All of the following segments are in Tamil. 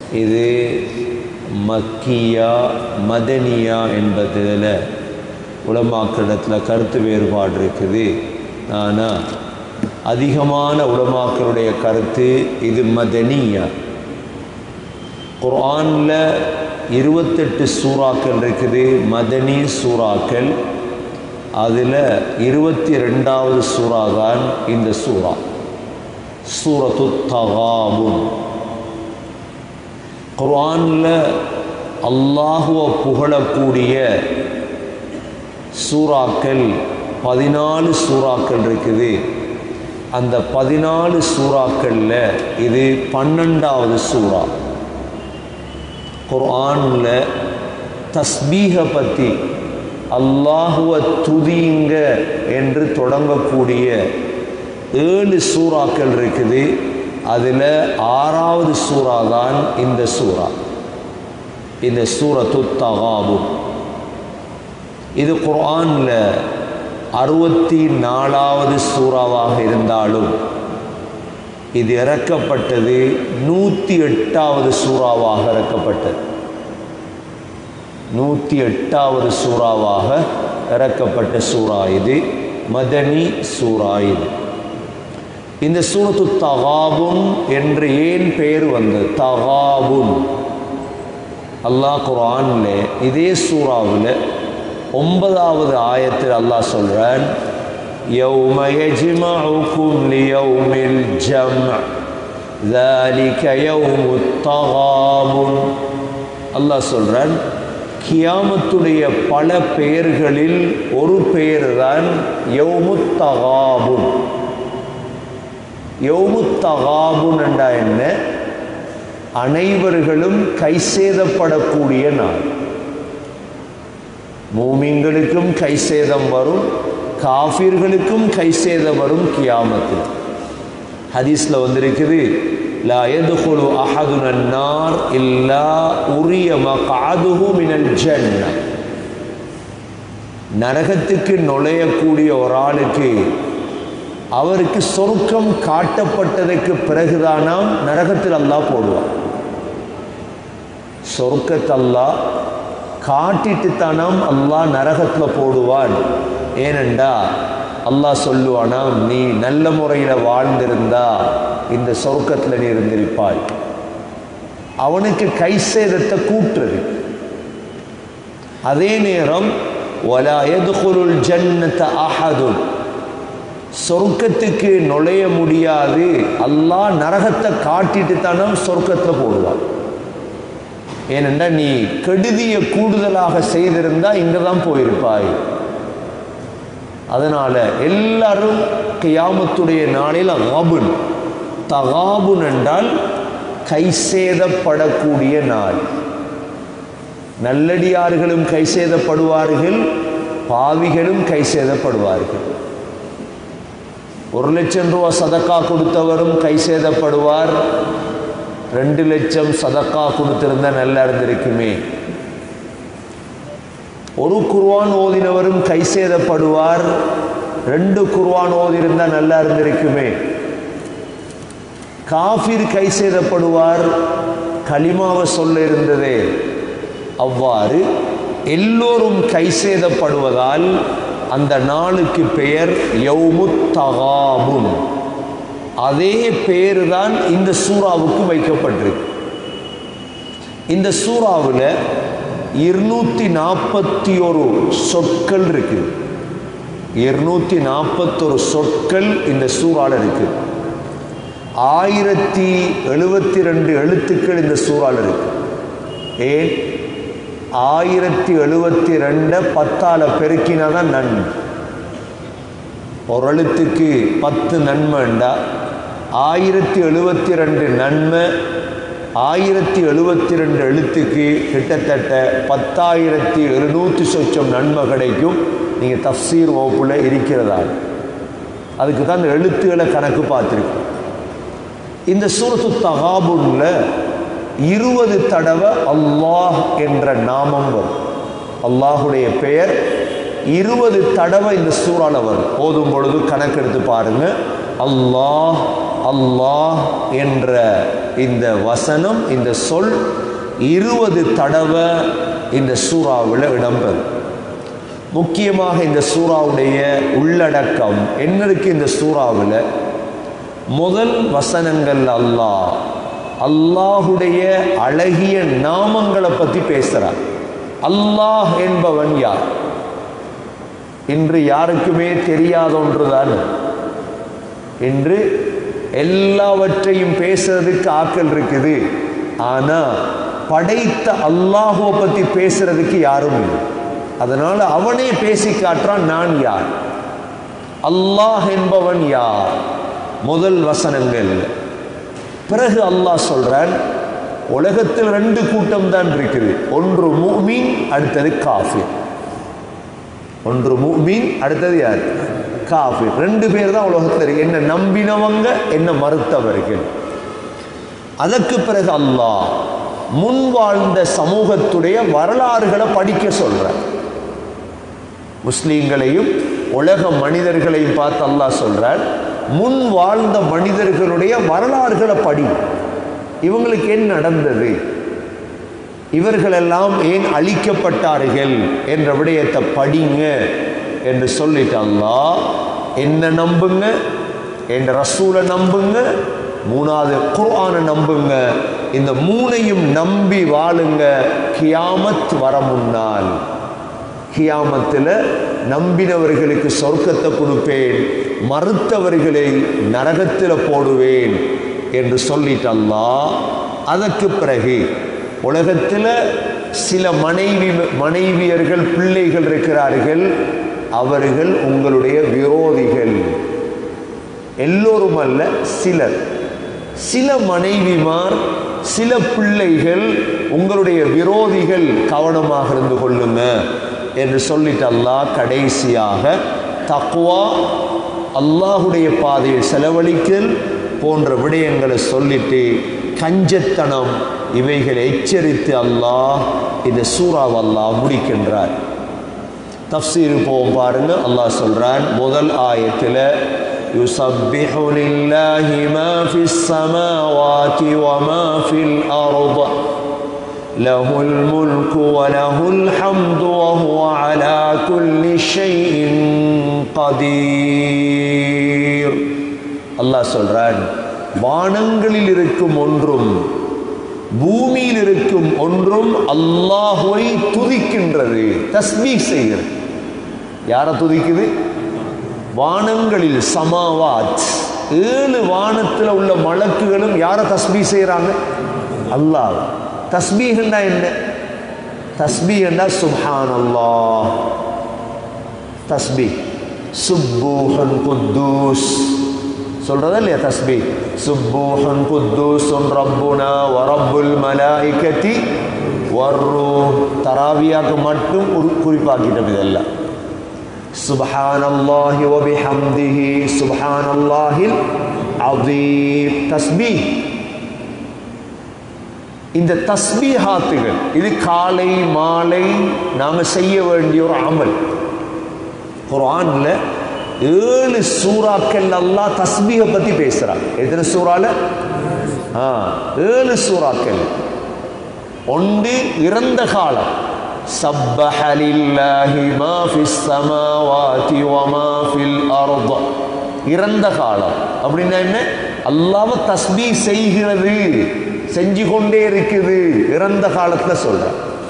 இது மக்கியா மதனியா என்பதில் உலமாக்களிடத்தில் கருத்து வேறுபாடு இருக்குது ஆனால் அதிகமான உலமாக்களுடைய கருத்து இது மதனியா குர்ஆனில் இருபத்தெட்டு சூறாக்கள் இருக்குது மதனி சூறாக்கள் அதில் இருபத்தி ரெண்டாவது சூறா தான் இந்த சூறா சூரத்து தகாபுன் குர்ஆனில் அல்லாஹுவை புகழக்கூடிய சூறாக்கள் பதினாலு சூறாக்கள் இருக்குது அந்த பதினாலு சூறாக்களில் இது பன்னெண்டாவது சூறா குர்ஆனில் தஸ்பீக பற்றி அல்லாஹுவ துதிங்க என்று தொடங்கக்கூடிய ஏழு சூறாக்கள் இருக்குது அதில் ஆறாவது சூறா தான் இந்த சூறா இந்த சூரத்து தகாபு இது குர்ஆனில் அறுபத்தி நாலாவது சூறாவாக இருந்தாலும் இது இறக்கப்பட்டது நூற்றி எட்டாவது சூறாவாக இறக்கப்பட்டது நூற்றி எட்டாவது சூறாவாக இறக்கப்பட்ட சூறா இது மதனி சூறா இது இந்த சூரத்து தகாபுன் என்று ஏன் பெயர் வந்தது தகாபுன் அல்லாஹ் குரானில் இதே சூறாவில் ஒன்பதாவது ஆயத்தில் அல்லாஹ் சொல்கிறான் يوم يجمعكم ليوم الجمع ذلك يوم التغابن அல்லாஹ் சொல்கிறான் கியாமத்துடைய பல பெயர்களில் ஒரு பெயர் தான் யௌமுத்தகாபுன் யௌமுத்தகாபுன் என்றா என்ன அனைவர்களும் கைசேதப்படக்கூடிய நாள் மூமின்களுக்கும் கைசேதம் வரும் காஃபிர்களுக்கும் கைசேதம் வரும் கியாமத்தில் ஹதீஸில் வந்திருக்குது லா எதுகுலு அஹதுன நார் இல்லா உரிய மகாதுஹு மினல் ஜன்ன நரகத்துக்கு நுழையக்கூடிய ஒரு ஆளுக்கு அவருக்கு சொர்க்கம் காட்டப்பட்டதற்கு பிறகுதானாம் நரகத்தில் அல்லாஹ் போடுவான் சொர்க்கத்தை அல்லாஹ் காட்டிட்டு தானாம் அல்லாஹ் நரகத்தில் போடுவான் ஏனெண்டா அல்லாஹ் சொல்லுவானாம் நீ நல்ல முறையில் வாழ்ந்திருந்தா இந்த சொர்க்கத்தில் நீ இருந்திருப்பாய் அவனுக்கு கை சேதத்தை கூட்டுறது அதே நேரம் ஒலா எதுகுருள் ஜன்னத்த அஹதுன் சொர்க்கத்துக்கு நுழைய முடியாது அல்லாஹ் நரகத்தை காட்டிட்டு தானே சொர்க்கத்தில் போடுவான் ஏனென்றால் நீ கெடுதிய கூடுதலாக செய்திருந்தா இங்கே தான் போயிருப்பாய் அதனால எல்லாரும் கியாமத்துடைய நாளில் அகாபுன் தகாபுன் என்றால் கைசேதப்படக்கூடிய நாள் நல்லடியார்களும் கைசேதப்படுவார்கள் பாவிகளும் கைசேதப்படுவார்கள் ஒரு லட்சம் ரூபா சதக்கா கொடுத்தவரும் கைசேதப்படுவார் ரெண்டு லட்சம் சதக்கா கொடுத்திருந்தா நல்லா இருந்திருக்குமே ஒரு குர்வான் ஓதினவரும் கைசேதப்படுவார் ரெண்டு குர்வான் ஓதிருந்தா நல்லா இருந்திருக்குமே காஃபிர் கைசேதப்படுவார் களிமாவை சொல்ல இருந்ததே அவ்வாறு எல்லோரும் கைசேதப்படுவதால் அந்த நாளுக்கு பெயர் யௌமுத்தகாபுன் அதே பேரு தான் இந்த சூறாவுக்கு வைக்கப்பட்டிருக்கு இந்த சூறாவில் இருநூத்தி நாற்பத்தி ஒரு சொற்கள் இருக்கு இருநூத்தி நாற்பத்தொரு சொற்கள் இந்த சூறால இருக்கு ஆயிரத்தி எழுபத்தி ரெண்டு எழுத்துக்கள் இந்த சூறால இருக்கு ஏன் ஆயிரத்தி எழுபத்தி ரெண்டை பத்தால பெருக்கினா தான் நன்மை ஒரு எழுத்துக்கு பத்து நன்மைண்டா ஆயிரத்தி எழுபத்தி ரெண்டு நன்மை ஆயிரத்தி எழுபத்தி ரெண்டு எழுத்துக்கு கிட்டத்தட்ட பத்தாயிரத்தி எழுநூற்றி சொச்சம் நன்மை கிடைக்கும் நீங்கள் தஃசீர் வகுப்பில் இருக்கிறதா அதுக்கு தான் இந்த எழுத்துக்களை கணக்கு பார்த்துருக்கு இந்த சூரத்து தகாபுல்ல இருபது தடவை அல்லாஹ் என்ற நாமம் வரும் அல்லாஹுடைய பெயர் இருபது தடவை இந்த சூறால வரும் போதும் பொழுது கணக்கெடுத்து பாருங்க அல்லாஹ் அல்லாஹ் என்ற இந்த வசனம் இந்த சொல் இருபது தடவை இந்த சூறாவில் இடம்பெறும் முக்கியமாக இந்த சூறாவுடைய உள்ளடக்கம் என்ன இருக்கு இந்த சூறாவில் முதல் வசனங்கள் அல்லாஹ் அல்லாஹுடைய அழகிய நாமங்களை பற்றி பேசுகிறார் அல்லாஹ் என்பவன் யார் இன்று யாருக்குமே தெரியாத ஒன்றுதான் இன்று எல்லாவற்றையும் பேசுறதுக்கு ஆக்கள் இருக்குது ஆனா படைத்த அல்லாஹுவை பத்தி பேசுறதுக்கு யாரும் இல்லை அதனால அவனே பேசி காட்டுறான் நான் யார் அல்லாஹ் என்பவன் யார் முதல் வசனங்கள் பிறகு அல்லாஹ் சொல்றான் உலகத்தில் ரெண்டு கூட்டம் தான் இருக்குது ஒன்று முஃமின் அடுத்தது காஃபிர் ஒன்று முஃமின் அடுத்தது யார் காஃபிர் ரெண்டு பேர் தான் உலகத்தில் இருக்கு என்ன நம்பினவங்க என்ன மறுத்தவர்கள் அதற்கு பிறகு அல்லாஹ் முன் வாழ்ந்த சமூகத்துடைய வரலாறுகளை படிக்க சொல்றார் முஸ்லீம்களையும் உலக மனிதர்களையும் பார்த்து அல்லாஹ் சொல்றார் முன் வாழ்ந்த மனிதர்களுடைய வரலாறுகளை படி இவங்களுக்கு என்ன நடந்தது இவர்களெல்லாம் ஏன் அழிக்கப்பட்டார்கள் என்ற விடயத்தை படிங்க என்று சொல்லிட்டு அல்லாஹ் என்ன நம்புங்க என்ற ரசூலை நம்புங்க மூணாவது குர்ஆனை நம்புங்க இந்த மூணையும் நம்பி வாழுங்க கியாமத் வர முன்னால் கியாமத்தில் நம்பினவர்களுக்கு சொர்க்கத்தை கொடுப்பேன் மறுத்தவர்களை நரகத்தில் போடுவேன் என்று சொல்லிட்டு அல்லாஹ் அதற்கு பிறகு உலகத்தில் சில மனைவி மனைவியர்கள் பிள்ளைகள் இருக்கிறார்கள் அவர்கள் உங்களுடைய விரோதிகள் எல்லோரும் அல்ல சிலர் சில மனைவிமார் சில பிள்ளைகள் உங்களுடைய விரோதிகள் கவனமாக இருந்து கொள்ளுங்க என்று சொல்லிட்டு அல்லாஹ் கடைசியாக தக்குவா அல்லாஹுடைய பாதையில் செலவழிக்கல் போன்ற விடயங்களை சொல்லிட்டு கஞ்சத்தனம் இவைகளை எச்சரித்து அல்லாஹ் இந்த சூறாவை அல்லாஹ் முடிக்கின்றார் தஃப்சீர் போவோம் பாருங்க அல்லாஹ் சொல்றான் முதல் ஆயத்தில் يسبح لله ما في السماوات وما في الأرض له الملك وله الحمد وهو على كل شيء قدير அல்லாஹ் சொல்றான் வானங்களில் இருக்கும் ஒன்றும் பூமியில் இருக்கும் ஒன்றும் அல்லாஹுவை துதிக்கின்றது தஸ்மீக் செய்கிறது யாரை துதிக்குது வானங்களில் சமாவாத் ஏழு வானத்தில் உள்ள மலக்குகளும் யாரை தஸ்மீ செய்கிறாங்க அல்லாஹ் தஸ்பீஹ்னா என்ன தஸ்பீஹ்னா சுப்ஹான் அல்லாஹ் தஸ்பீ சுப்பூஹன் குத்தூஸ் சொல்றதா இல்லையா தஸ்பீ சுப்பூஹன் குத்தூசுன் ரப்புனா வரப்புல் மலாயிகத்தி வர்ரு தராவியாக்கு மட்டும் ஒரு குறிப்பாக்கிட்டோம் இதெல்லாம் سبحان الله وبحمده سبحان الله العظيم تسبيح இந்த தஸ்பீஹாத்துகள் இது காலை மாலை நாம செய்ய வேண்டிய ஒரு அமல் குர்ஆன்ல ஏழு சூறாக்கள் அல்லாஹ் தஸ்பீஹ பத்தி பேசுறான் எத்தனை சூறால ஆ ஏழு சூறாக்கள் ஒன்று இறந்த காலம் سبح لله ما في السماوات وما في الأرض இறந்த காலம் அப்படின்னா என்ன அல்லாஹ் தஸ்பீ செய்கிறது செஞ்சு கொண்டே இருக்குது இறந்த காலத்துல சொல்ற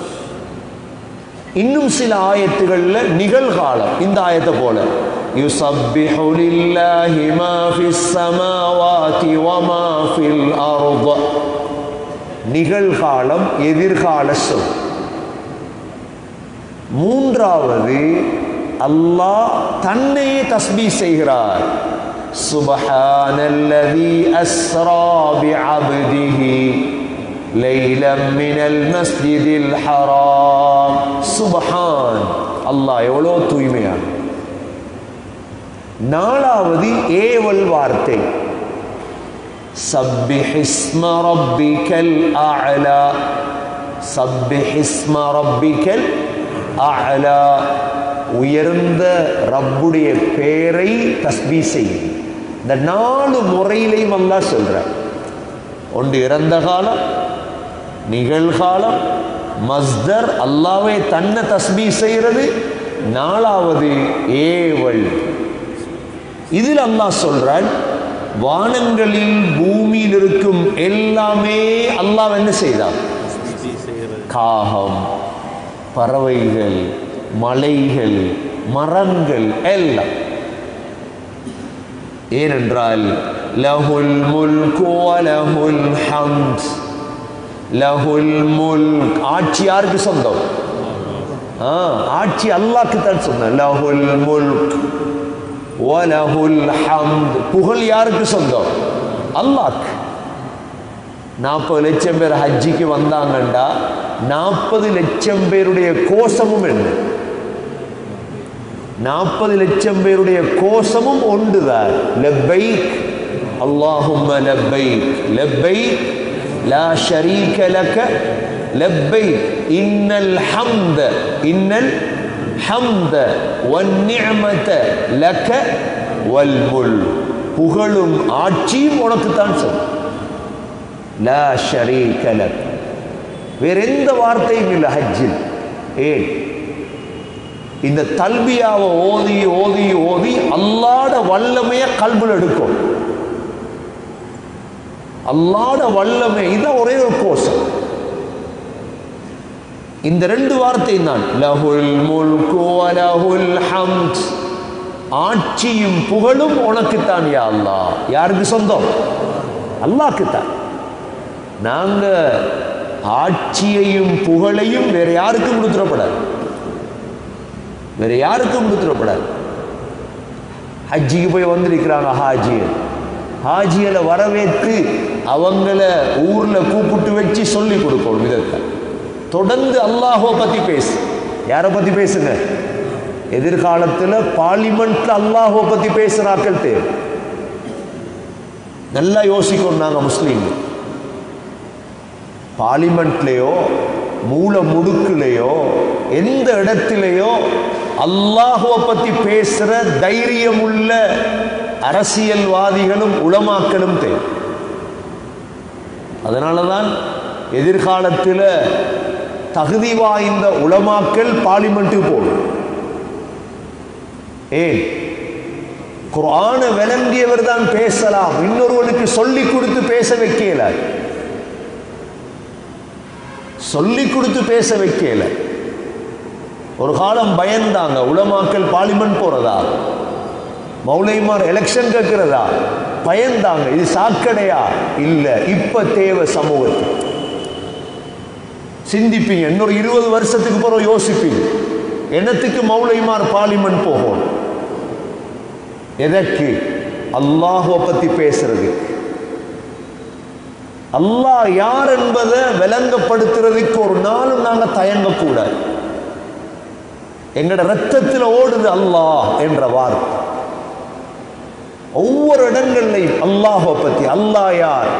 இன்னும் சில ஆயத்துகள்ல நிகழ்காலம் இந்த ஆயத்தை போல يسبح لله ما في السماوات وما في الأرض நிகழ்காலம் எதிர்கால சொல் மூன்றாவது அல்லாஹ் தன்னையே தஸ்பீ செய்கிறார் سبحان الذي أسرى بعبده ليلا من المسجد الحرام سبحان அல்லாஹ் எவ்வளோ தூய்மையான நாலாவது ஏவல் வார்த்தை سبح اسم ربك الأعلى سبح اسم ربك அலா உயர்ந்த ரப்புடைய பெயரை தஸ்பீ செய்யும் இந்த நாலு முறையிலையும் அல்லாஹ் சொல்றார் ஒன்று இறந்த காலம் நிகழ்காலம் மஸ்தர் அல்லாவே தன்னை தஸ்பீ செய்கிறது நாலாவது ஏவல் இதில் அல்லாஹ் சொல்றான் வானங்களில் பூமியில் இருக்கும் எல்லாமே அல்லாஹ் என்ன செய்தான் காகம் பறவைகள் மலைகள் மரங்கள் எல்லாம் ஏனென்றால் லஹுல் முல்கு லஹுல் ஹம்ஸ் லஹுல் முல்க் ஆட்சி யாருக்கு சொந்தம் ஆ ஆட்சி அல்லாஹ்க்கு தான் சொன்ன லஹுல் முல்க் வலஹுல் ஹம்த் புகழ் யாருக்கு சொந்தம் அல்லாஹ்க்கு நாற்பது லட்சம் பேர் ஹஜ்ஜிக்கு வந்தாங்கண்டா நாற்பது லட்சம் பேருடைய கோஷமும் என்ன நாற்பது லட்சம் பேருடைய கோஷமும் ஒன்றுதான் லெப்பைக் அல்லாஹும்ம லெப்பைக் லெப்பைக் லா ஷரீக லக லெப்பைக் இன்னல் ஹம்த இன்னல் ஹம்த வன்னிஅமத லக வல் முல் புகழும் ஆட்சியும் உனக்கு தான் சொல் லா ஷரீக லக் வேற எந்த வார்த்தையும் இல்லை ஹஜ்ஜில் ஏன் இந்த தல்பியாவை ஓதி ஓதி ஓதி அல்லாட வல்லமைய கல்புல எடுக்கும் அல்லாட வல்லமை இதான் ஒரே ஒரு கோஷம் இந்த ரெண்டு வார்த்தை தான் லஹுல் முல்கு லஹுல் ஹம்த் ஆட்சியும் புகழும் உனக்குத்தான் யா அல்லாஹ் யாருக்கு சொந்தம் அல்லாஹ்க்கு தான் நாங்க ஆட்சியையும் புகழையும் வேற யாருக்கும் கொடுத்துடப்படாது வேற யாருக்கும் கொடுத்துடப்படாது ஹஜ்ஜிக்கு போய் வந்திருக்கிறாங்க ஹாஜியல் ஹாஜியலை வரவேற்று அவங்கள ஊர்ல கூப்பிட்டு வச்சு சொல்லி கொடுக்கணும் விதத்தை தொடர்ந்து அல்லாஹோ பத்தி பேசு யாரை பத்தி பேசுங்க எதிர்காலத்தில் பார்லிமெண்ட்ல அல்லாஹோ பத்தி பேசுறாக்கள் தேவை நல்லா யோசிக்கணும் நாங்கள் முஸ்லீம் பார்லிமெண்ட்லேயோ மூல முடுக்குலையோ எந்த இடத்திலேயோ அல்லாஹுவை பத்தி பேசுற தைரியம் உள்ள அரசியல்வாதிகளும் உளமாக்களும் தேவை அதனால தான் எதிர்காலத்தில் தகுதி வாய்ந்த உளமாக்கல் பார்லிமெண்ட்டுக்கு போடும் ஏன் குரான விளங்கியவர் தான் பேசலாம் இன்னொருவனுக்கு சொல்லி கொடுத்து பேச வைக்கல சொல்லி கொடுத்து பேச வைக்கல ஒரு காலம் பயந்தாங்க உலமாக்கல் பார்லிமெண்ட் போறதா மௌலைமார் எலெக்ஷன் கேட்கிறதா பயந்தாங்க இது சாக்கடையா இல்ல இப்ப தேவை சமூகத்துக்கு சிந்திப்பீங்க இன்னொரு இருபது வருஷத்துக்கு பிறகு யோசிப்பீங்க என்னத்துக்கு மௌலைமார் பார்லிமெண்ட் போகும் எதற்கு அல்லாஹுவ பத்தி பேசுறது அல்லாஹ் யார் என்பதை விளங்கப்படுத்துறதுக்கு ஒரு நாளும் நாங்க தயங்கக்கூடாது எங்கட ரத்தத்தில் ஓடுது அல்லாஹ் என்ற வார்த்தை ஒவ்வொரு இடங்கள்லையும் அல்லாஹை பத்தி அல்லாஹ் யார்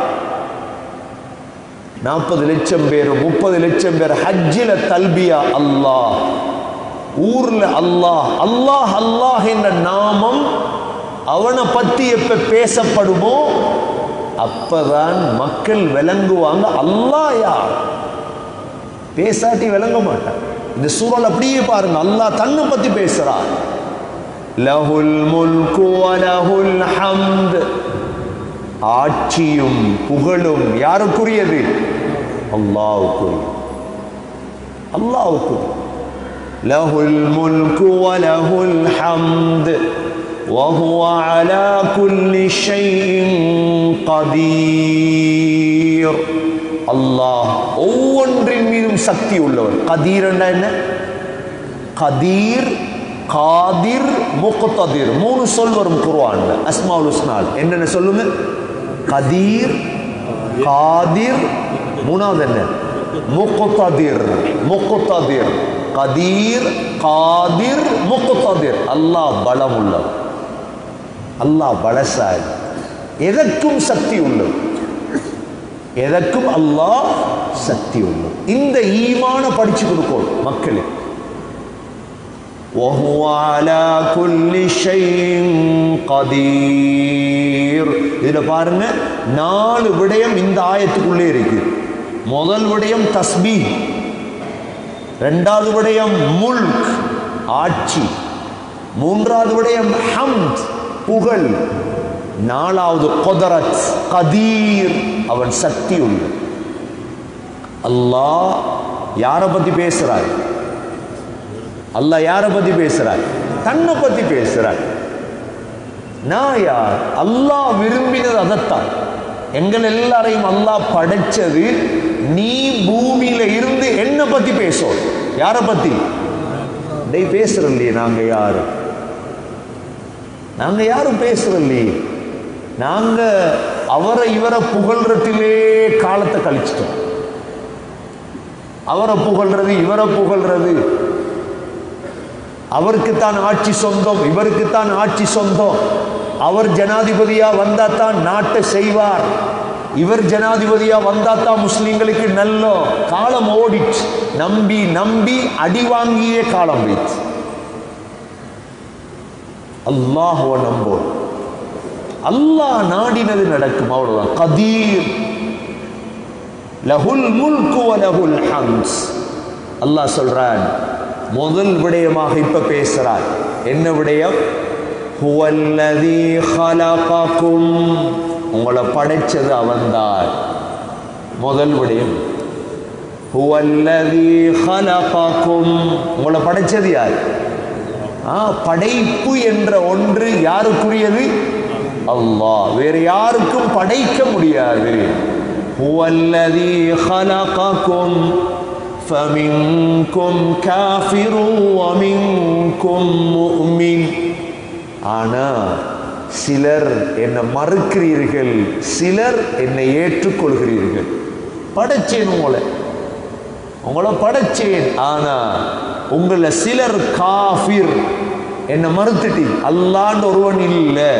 நாற்பது லட்சம் பேர் முப்பது லட்சம் பேர் ஹஜ்ஜில தல்பியா அல்லாஹ் ஊர்ல அல்லாஹ் அல்லாஹ் அல்லாஹ் என்ற நாமம் அவனை பத்தி எப்ப பேசப்படுமோ அப்பதான் மக்கள் விளங்குவாங்க அல்லாஹ் யார் பேசாட்டி விளங்க மாட்டான் இந்த சூழல் அப்படியே பாருங்க அல்லாஹ் தன்னை பத்தி பேசுறான் லஹுல் முல்கு வலஹுல் ஹம்த் ஆட்சியும் புகழும் யாருக்குரியது அல்லாவுக்குரிய அல்லாவுக்குரிய லஹுல் முல்கு வலஹுல் ஹம்த் وهو على كل شيء قدير அல்லாஹ் ஒவ்வொன்றின் மீதும் சக்தி உள்ளவர் கதீர் என்ன கதீர் காதிர் முக்ததிர் மூணு சொல் வரும் குர்ஆன்ல அஸ்மாவுல் ஹுஸ்னால் என்னென்ன சொல்லுங்க கதீர் காதிர் மூணாவது என்ன முக்ததிர் முக்ததிர் கதீர் காதிர் முக்ததிர் அல்லாஹ் பலம் உள்ளவர் அல்லாஹ் பலசாலி எதற்கும் சக்தி உள்ளவர் எதற்கும் அல்லாஹ் சக்தி உள்ளவர் இந்த ஈமான படிச்சு கொடுக்கணும் மக்களுக்கு وهو على كل شيء قدير இதுல பாருங்க நாலு விடயம் இந்த ஆயத்துக்குள்ளே இருக்கு முதல் விடயம் தஸ்பீ ரெண்டாவது விடயம் முல்க் ஆட்சி மூன்றாவது விடயம் ஹம்த் புகழ் நாலாவது கொதரத் கதீர் அவன் சக்தி உள்ள அல்லாஹ் யாரை பத்தி பேசுறார் அல்லாஹ் யாரை பத்தி பேசுறார் தன்னை பத்தி பேசுறார் நான் யார் அல்லாஹ் விரும்பினது அதைத்தான் எங்கள் எல்லாரையும் அல்லாஹ் படைச்சது நீ பூமியில இருந்து என்ன பத்தி பேசும் யாரை பத்தி டேய் பேசுறோம் இல்லையே நாங்க யாரு நாங்க யாரும் பேசுறோம் இல்லையே நாங்க அவரை இவரை புகழ்றதிலே காலத்தை கழிச்சிட்டோம் அவரை புகழ்றது இவரை புகழ்றது அவருக்குத்தான் ஆட்சி சொந்தம் இவருக்குத்தான் ஆட்சி சொந்தம் அவர் ஜனாதிபதியா வந்தா தான் நாட்டை செய்வார் இவர் ஜனாதிபதியா வந்தா தான் முஸ்லிம்களுக்கு நல்ல காலம் ஓடிச்சு நம்பி நம்பி அடி வாங்கியே காலம் போயிடுச்சு அல்லாஹுவ நம்போம் அல்லாஹ் நாடினது நடக்கும் அவ்வளவுதான் கதீர் லஹுல் முல்கு வ லஹுல் ஹம்ஸ் அல்லாஹ் சொல்றான் முதல் விடயமாக இப்ப பேசுறார் என்ன விடயம் ஹுவல்லதி ஹலககும் உங்களை படைச்சது அவன்தான் முதல் விடயம் ஹுவல்லதி ஹலககும் உங்களை படைச்சது யார் ஆ படைப்பு என்ற ஒன்று யாருக்குரியது அல்லாஹ் வேறு யாருக்கும் படைக்க முடியாது ஹுவல்லதி ஹலககும் فمنكم كافر ومنكم مؤمن ஆனா சிலர் என்னை மறுக்கிறீர்கள் சிலர் என்னை ஏற்றுக்கொள்கிறீர்கள் படைச்சேன் உங்களை உங்களை படைச்சேன் ஆனா உங்களை சிலர் காஃபிர் என்னை மறுத்துட்டீங்க அல்லாண்டு ஒருவன் இல்லை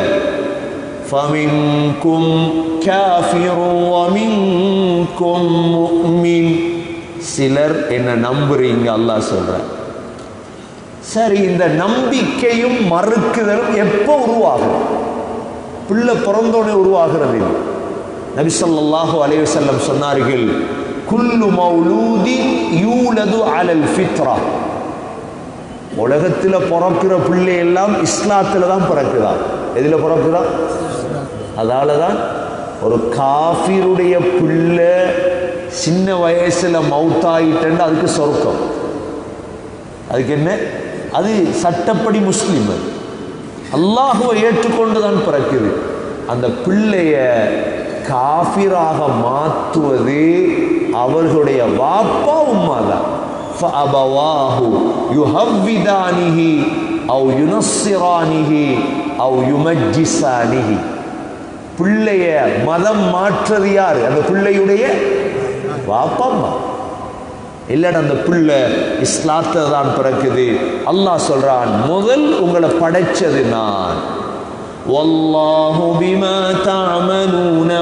فمنكم كافر ومنكم مؤمن சிலர் என்ன நம்புறீங்க அல்லாஹ் சொல்ற சரி இந்த நம்பிக்கையும் மறுக்குதலும் எப்போ உருவாகும் பிள்ளை பிறந்தோடனே உருவாகிறது இல்லை நபி ஸல்லல்லாஹு அலைஹி வஸல்லம் சொன்னார்கள் குல்லு மௌலூதி யூலது அலல் ஃபித்ரா உலகத்தில் பிறக்கிற பிள்ளை எல்லாம் இஸ்லாத்தில் தான் பிறக்குதா எதில் பிறக்குதா அதால தான் ஒரு காஃபிருடைய பிள்ளை சின்ன வயசுல மவுத்தாயிட்டேன்னு அதுக்கு சொர்க்கம் அதுக்கு என்ன அது சட்டப்படி முஸ்லீம் அது அல்லாஹுவை ஏற்றுக்கொண்டு தான் பிறக்குது அந்த பிள்ளைய காஃபிராக மாற்றுவது அவர்களுடைய வாப்பா உம்மா தான் فأبواه يهودانه أو ينصرانه أو يمجسانه பிள்ளைய மதம் மாற்றது யாரு அந்த பிள்ளையுடைய வாப்பா அம்மா இல்லடா அந்த பிள்ளை இஸ்லாத்தை தான் பிறக்குது அல்லாஹ் சொல்றான் முதல் உங்களை படைச்சது நான் والله بما تعملون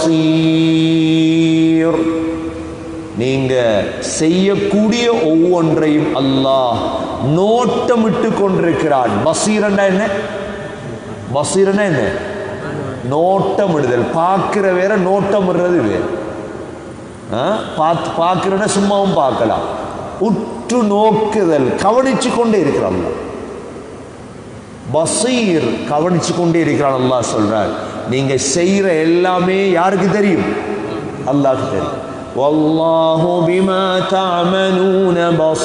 بصير நீங்க செய்யக்கூடிய ஒவ்வொன்றையும் அல்லாஹ் நோட்டமிட்டு கொண்டிருக்கிறான் பசீரண்டா என்ன பசீரண்டா என்ன நோட்டமிடுதல் பார்க்கிற வேற நோட்டமிடுறது வேறு பார்த்து பார்க்கிறத சும்மாவும் பார்க்கலாம் உற்று நோக்குதல் கவனிச்சு கொண்டே இருக்கிறான் பசீர் கவனிச்சு கொண்டே இருக்கிறான் அல்லாஹ் சொல்றார் நீங்க செய்யற எல்லாமே யாருக்கு தெரியும் அல்லாஹ்க்கு தெரியும் والله بما تعملون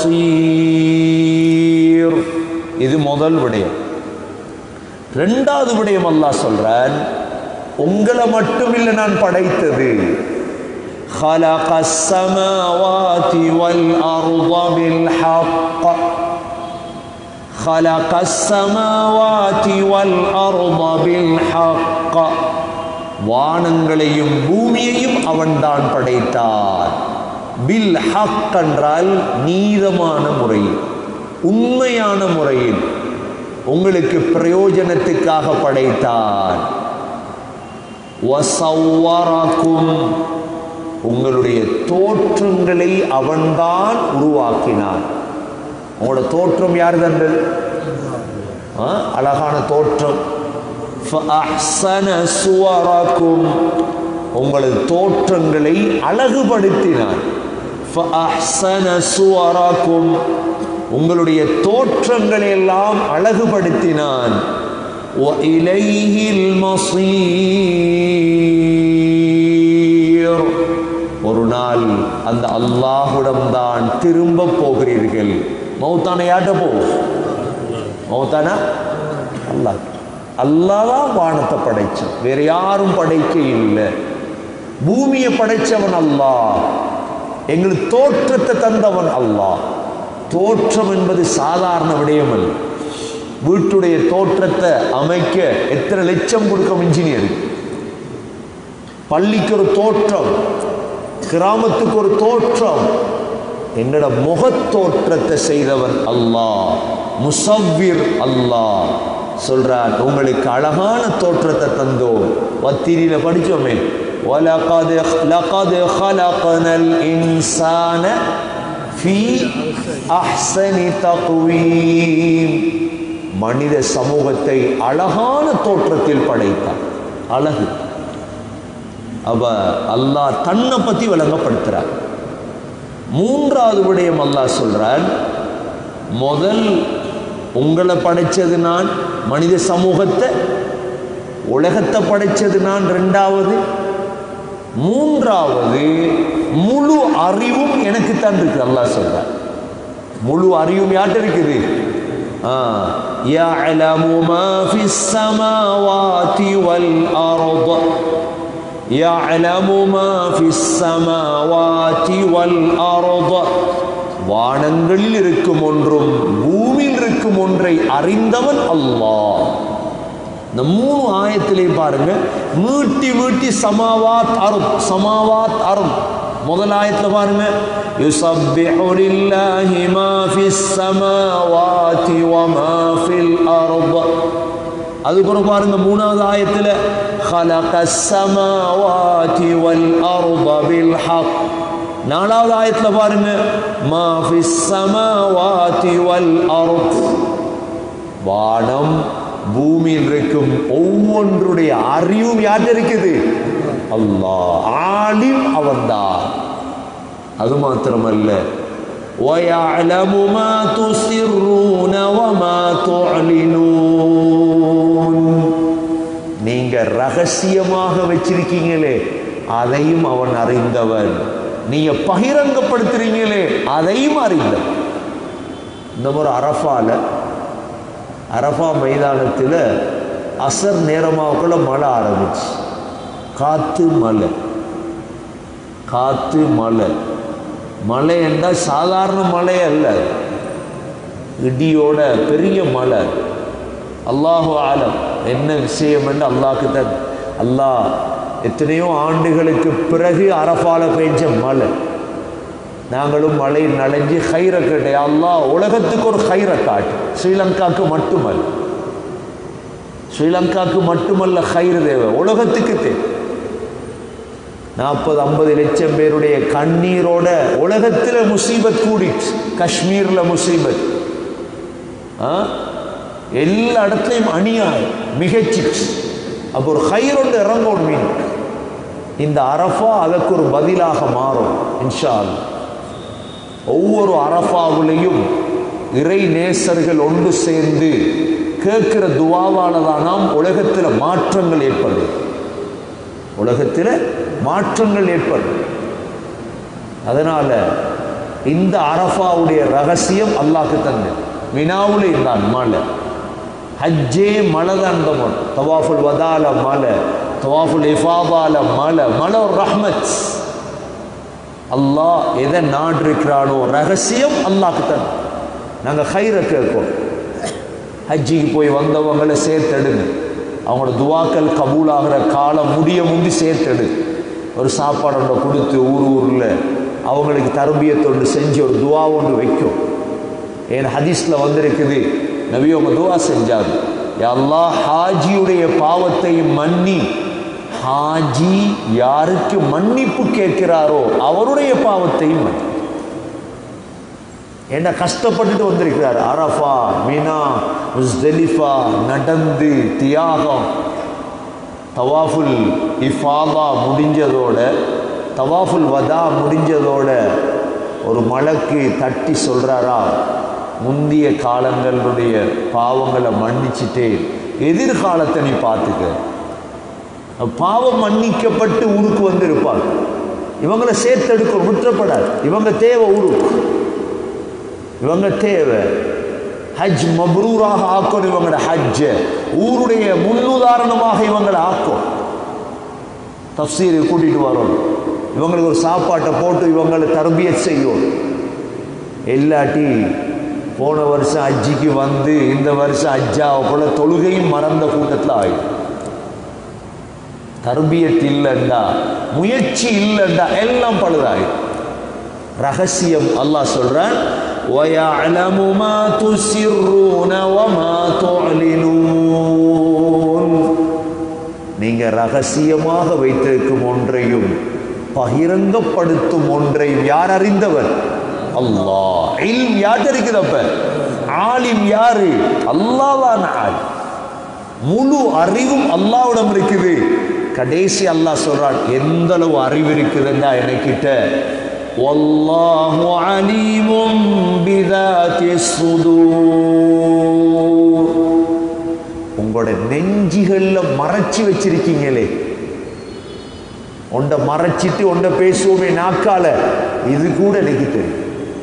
بصير இது முதல் விடயம் ரெண்டாவது விடயம் அல்லாஹ் சொல்றான் உங்களை மட்டும் இல்லை நான் படைத்தது خلق السماوات والأرض بالحق خلق السماوات والأرض بالحق வானங்களையும் பூமியையும் அவன்தான் படைத்தான் பில் ஹக் என்றால் நீதமான முறையில் உண்மையான முறையில் உங்களுக்கு பிரயோஜனத்துக்காக படைத்தான் வசவ்வரக்கும் உங்களுடைய தோற்றங்களை அவன்தான் உருவாக்கினான் உங்களோட தோற்றம் யார் தந்தது ஆ, அழகான தோற்றம் فَأَحْسَنَ صُوَرَكُمْ உங்களது தோற்றங்களை அழகுபடுத்தினார் فَأَحْسَنَ صُوَرَكُمْ உங்களுடைய தோற்றங்களை எல்லாம் அழகுபடுத்தினான் وَإِلَيْهِ الْمَصِيرُ ஒரு நாள் அந்த அல்லாஹுடம்தான் திரும்ப போகிறீர்கள் மௌத்தான யார்கிட்ட போ மௌத்தானா அல்லாஹ் அல்லாஹ் தான் வானத்தை படைச்சான் வேற யாரும் படைக்க இல்லை பூமியை படைச்சவன் அல்லாஹ் எங்களுக்கு தோற்றத்தை தந்தவன் அல்லாஹ் தோற்றம் என்பது சாதாரண விடயம் அல்ல வீட்டுடைய தோற்றத்தை அமைக்க எத்தனை லட்சம் கொடுக்கும் இன்ஜினியர் பள்ளிக்கு ஒரு தோற்றம் கிராமத்துக்கு ஒரு தோற்றம் என்னோட முகத்தோற்றத்தை செய்தவன் அல்லாஹ் முசவ்விர் அல்லாஹ் சொல்றான் உங்களுக்கு அழகான தோற்றத்தை தந்தோம் வத்திரியில படிச்சோமே وَلَقَدْ لَقَدْ خَلَقْنَا الْإِنسَانَ فِي أَحْسَنِ تَقْوِيمٍ மனித சமூகத்தை அழகான தோற்றத்தில் படைத்தான் அழகு அவ அல்லாஹ் தன்னை பத்தி விளங்கப்படுத்துறார் மூன்றாவது விடயம் அல்லாஹ் சொல்றான் முதல் உங்களை படைச்சது நான் மனித சமூகத்தை உலகத்தை படைச்சது நான் ரெண்டாவது மூன்றாவது முழு அறிவும் எனக்கு தான் இருக்கு அல்லாஹ் சொல்றார் முழு அறிவும் யார்கிட்ட இருக்குது ஆ يعلم ما في السماوات والأرض يعلم ما في السماوات والأرض வானங்களில் இருக்கும் ஒன்றும் பூமியில் இருக்கும் ஒன்றை அறிந்தவன் அல்லாஹ் இந்த மூணு ஆயத்திலே பாருங்க மீட்டி மீட்டி சமாவாத் அருள் சமாவாத் அருள் முதல் ஆயத்துல பாருங்க யுசப்பிஹு லில்லாஹி மா ஃபிஸ் ஸமாவாதி வ மா ஃபில் அர்த் அதுக்கப்புறம் பாருங்க மூணாவது ஆயத்துல ஹலகஸ் ஸமாவாதி வல் அர்த பில் ஹக் நாலாவது ஆயத்துல பாருங்க மா ஃபிஸ் ஸமாவாதி வல் அர்த் வானம் பூமியில் இருக்கும் ஒவ்வொன்றுடைய அறிவும் யார்கிட்ட இருக்குது அல்லாஹ் ஆலிம் அவன்தான் அது மாத்திரமல்ல وَيَعْلَمُ مَا تُسِرُّونَ وَمَا تُعْلِنُونَ நீங்க ரகசியமாக வச்சிருக்கீங்களே அதையும் அவன் அறிந்தவன் நீங்க பகிரங்கப்படுத்துறீங்களே அதையும் அறிந்தவன் இந்த முறை அரஃபால அரஃபா மைதானத்தில் அசர் நேரமாவுக்குள்ள மழை ஆரம்பிச்சு காத்து மலை காத்து மலை மலை என்றால் சாதாரண மலை அல்ல இடியோட பெரிய மலை அல்லாஹு ஆலம் என்ன விஷயம் என்று அல்லாஹ்க்கு தான் அல்லாஹ் எத்தனையோ ஆண்டுகளுக்கு பிறகு அரஃபால பெஞ்ச மலை நாங்களும் மழை நனைஞ்சு ஹைரை கேட்டே அல்லாஹ் உலகத்துக்கு ஒரு ஹைரை காட்டு ஸ்ரீலங்காவுக்கு மட்டுமல்ல ஸ்ரீலங்காவுக்கு மட்டுமல்ல ஹைர் தேவை உலகத்துக்கு தேவை நாற்பது ஐம்பது லட்சம் பேருடைய கண்ணீரோட உலகத்தில் முசீபத் கூடிச்சு காஷ்மீரில் முசீபத் ஆ? எல்லா இடத்துலையும் அநியாயம் மிகச்சிச்சு அப்போ ஒரு ஹைரோண்டு இறங்கணும் மீன் இந்த அரஃபா அதற்கு ஒரு பதிலாக மாறும் இன்ஷா அல்லாஹ் ஒவ்வொரு அரஃபாவிலையும் இறை நேசர்கள் ஒன்று சேர்ந்து கேட்கிற துவாவால தான் நாம் உலகத்தில் மாற்றங்கள் ஏற்படும் உலகத்தில் மாற்றங்கள் ஏற்படும் அதனால இந்த அரஃபாவுடைய ரகசியம் அல்லாஹ்க்கு தந்து மினாவுல இருந்தான் மலை ஹஜ்ஜே மலை தான் தவாஃபுல் வதால மலை தவாஃபுல் இஃபாபால மலை மலை ஒரு ரஹ்மத் அல்லாஹ் எதை நாடு இருக்கிறானோ ரகசியம் அல்லாஹ்க்கு தான் நாங்கள் ஹைரை கேட்போம் ஹஜ்ஜிக்கு போய் வந்தவங்களை சேர்த்தெடுங்க அவங்களோட துவாக்கள் கபூலாகிற காலம் முடிய முந்தி சேர்த்தெடு ஒரு சாப்பாடு ஒன்றை கொடுத்து ஊர் ஊரில் அவங்களுக்கு தரபியத்தொண்டு செஞ்சு ஒரு துவா ஒன்று வைக்கும் ஏன் ஹதீஸில் வந்திருக்குது நபி அவங்க துவா செஞ்சாங்க யா அல்லாஹ் ஹாஜியுடைய பாவத்தை மன்னி ஹாஜி யாருக்கு மன்னிப்பு கேட்கிறாரோ அவருடைய பாவத்தையும் மன்னி என்ன கஷ்டப்பட்டுட்டு வந்திருக்கிறார் அரஃபா மீனா முஸ்தலிஃபா நடந்து தியாகம் தவாஃபுல் இஃபாதா முடிஞ்சதோட தவாஃபுல் வதா முடிஞ்சதோட ஒரு மலக்கு தட்டி சொல்றாரா முந்திய காலங்களுடைய பாவங்களை மன்னிச்சிட்டே எதிர்காலத்தை நீ பார்த்துக்க பாவம் மன்னிக்கப்பட்டு ஊருக்கு வந்து இருப்பாங்க இவங்களை சேர்த்தெடுக்க விட்டுறப்படாது இவங்க தேவை ஊருக்கு இவங்க தேவை ஹஜ் மப்ரூராக ஆக்கணும் இவங்களோட ஹஜ்ஜ ஊருடைய முன்னுதாரணமாக இவங்களை ஆக்கும் தப்சீரை கூட்டிட்டு வரும் இவங்களுக்கு ஒரு சாப்பாட்டை போட்டு இவங்களை தரபிய செய்யும் இல்லாட்டி போன வருஷம் அஜ்ஜிக்கு வந்து இந்த வருஷம் அஜ்ஜா போல தொழுகையும் மறந்த கூட்டத்தில் ஆயிடும் தர்பியத் இல்லைண்டா முயற்சி இல்லைண்டா எல்லாம் பழுதாயிடும் ரகசியம் அல்லாஹ் சொல்றான் وَيَعْلَمُ مَا تُسِرُّونَ وَمَا تُعْلِنُونَ நீங்க ரகசியமாக வைத்திருக்கும் ஒன்றையும் பகிரங்கப்படுத்தும் ஒன்றையும் யார் அறிந்தவர் அல்லாஹ் இல்ம் யார் இருக்குது அப்ப ஆலிம் யாரு அல்லாஹ்தான் ஆலிம் முழு அறிவும் அல்லாவிடம் இருக்குது கடைசி அல்லாஹ் சொல்றான் எந்த அளவு அறிவு இருக்குதுன்னா எனக்கிட்ட வல்லாஹு அலீமும் பிதாத்தி சுதூர் உங்களோட நெஞ்சிகள்ல மறைச்சு வச்சிருக்கீங்களே உண்ட மறைச்சிட்டு உண்ட பேசுவோமே நாக்கால இது கூட எனக்கு தெரியும்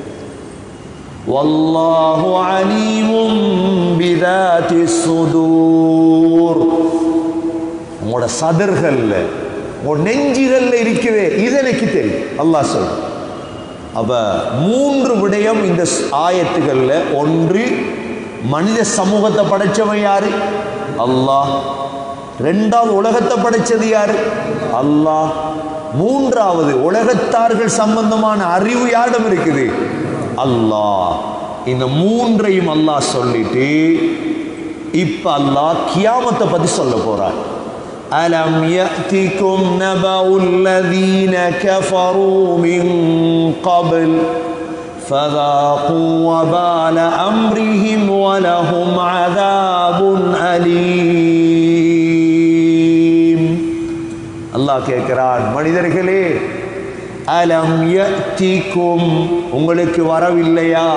வல்லாஹு அலீமும் பிதாத்தி சுதூர் உங்களோட சதர்கள்ல உங்களோட நெஞ்சிகள்ல இருக்குதே இது எனக்கு தெரியும் அல்லாஹ் சொல்ற அப்ப மூன்று விடயம் இந்த ஸ்- ஆயத்துகள்ல ஒன்று மனித சமூகத்தை படைச்சவன் யாரு அல்லாஹ் ரெண்டாவது உலகத்தை படைச்சது யாரு அல்லாஹ் மூன்றாவது உலகத்தார்கள் சம்பந்தமான அறிவு யாரிடம் இருக்குது அல்லாஹ் இந்த மூன்றையும் அல்லாஹ் சொல்லிட்டு இப்ப அல்லாஹ் கியாமத்தை பத்தி சொல்ல போறார் ألم يأتكم نبأ الذين كفروا من قبل فذاقوا وبال أمرهم ولهم عذاب أليم அல்லாஹ் கேட்கிறான் மனிதர்களே அலம் யத்திக்கும் உங்களுக்கு வரவில்லையா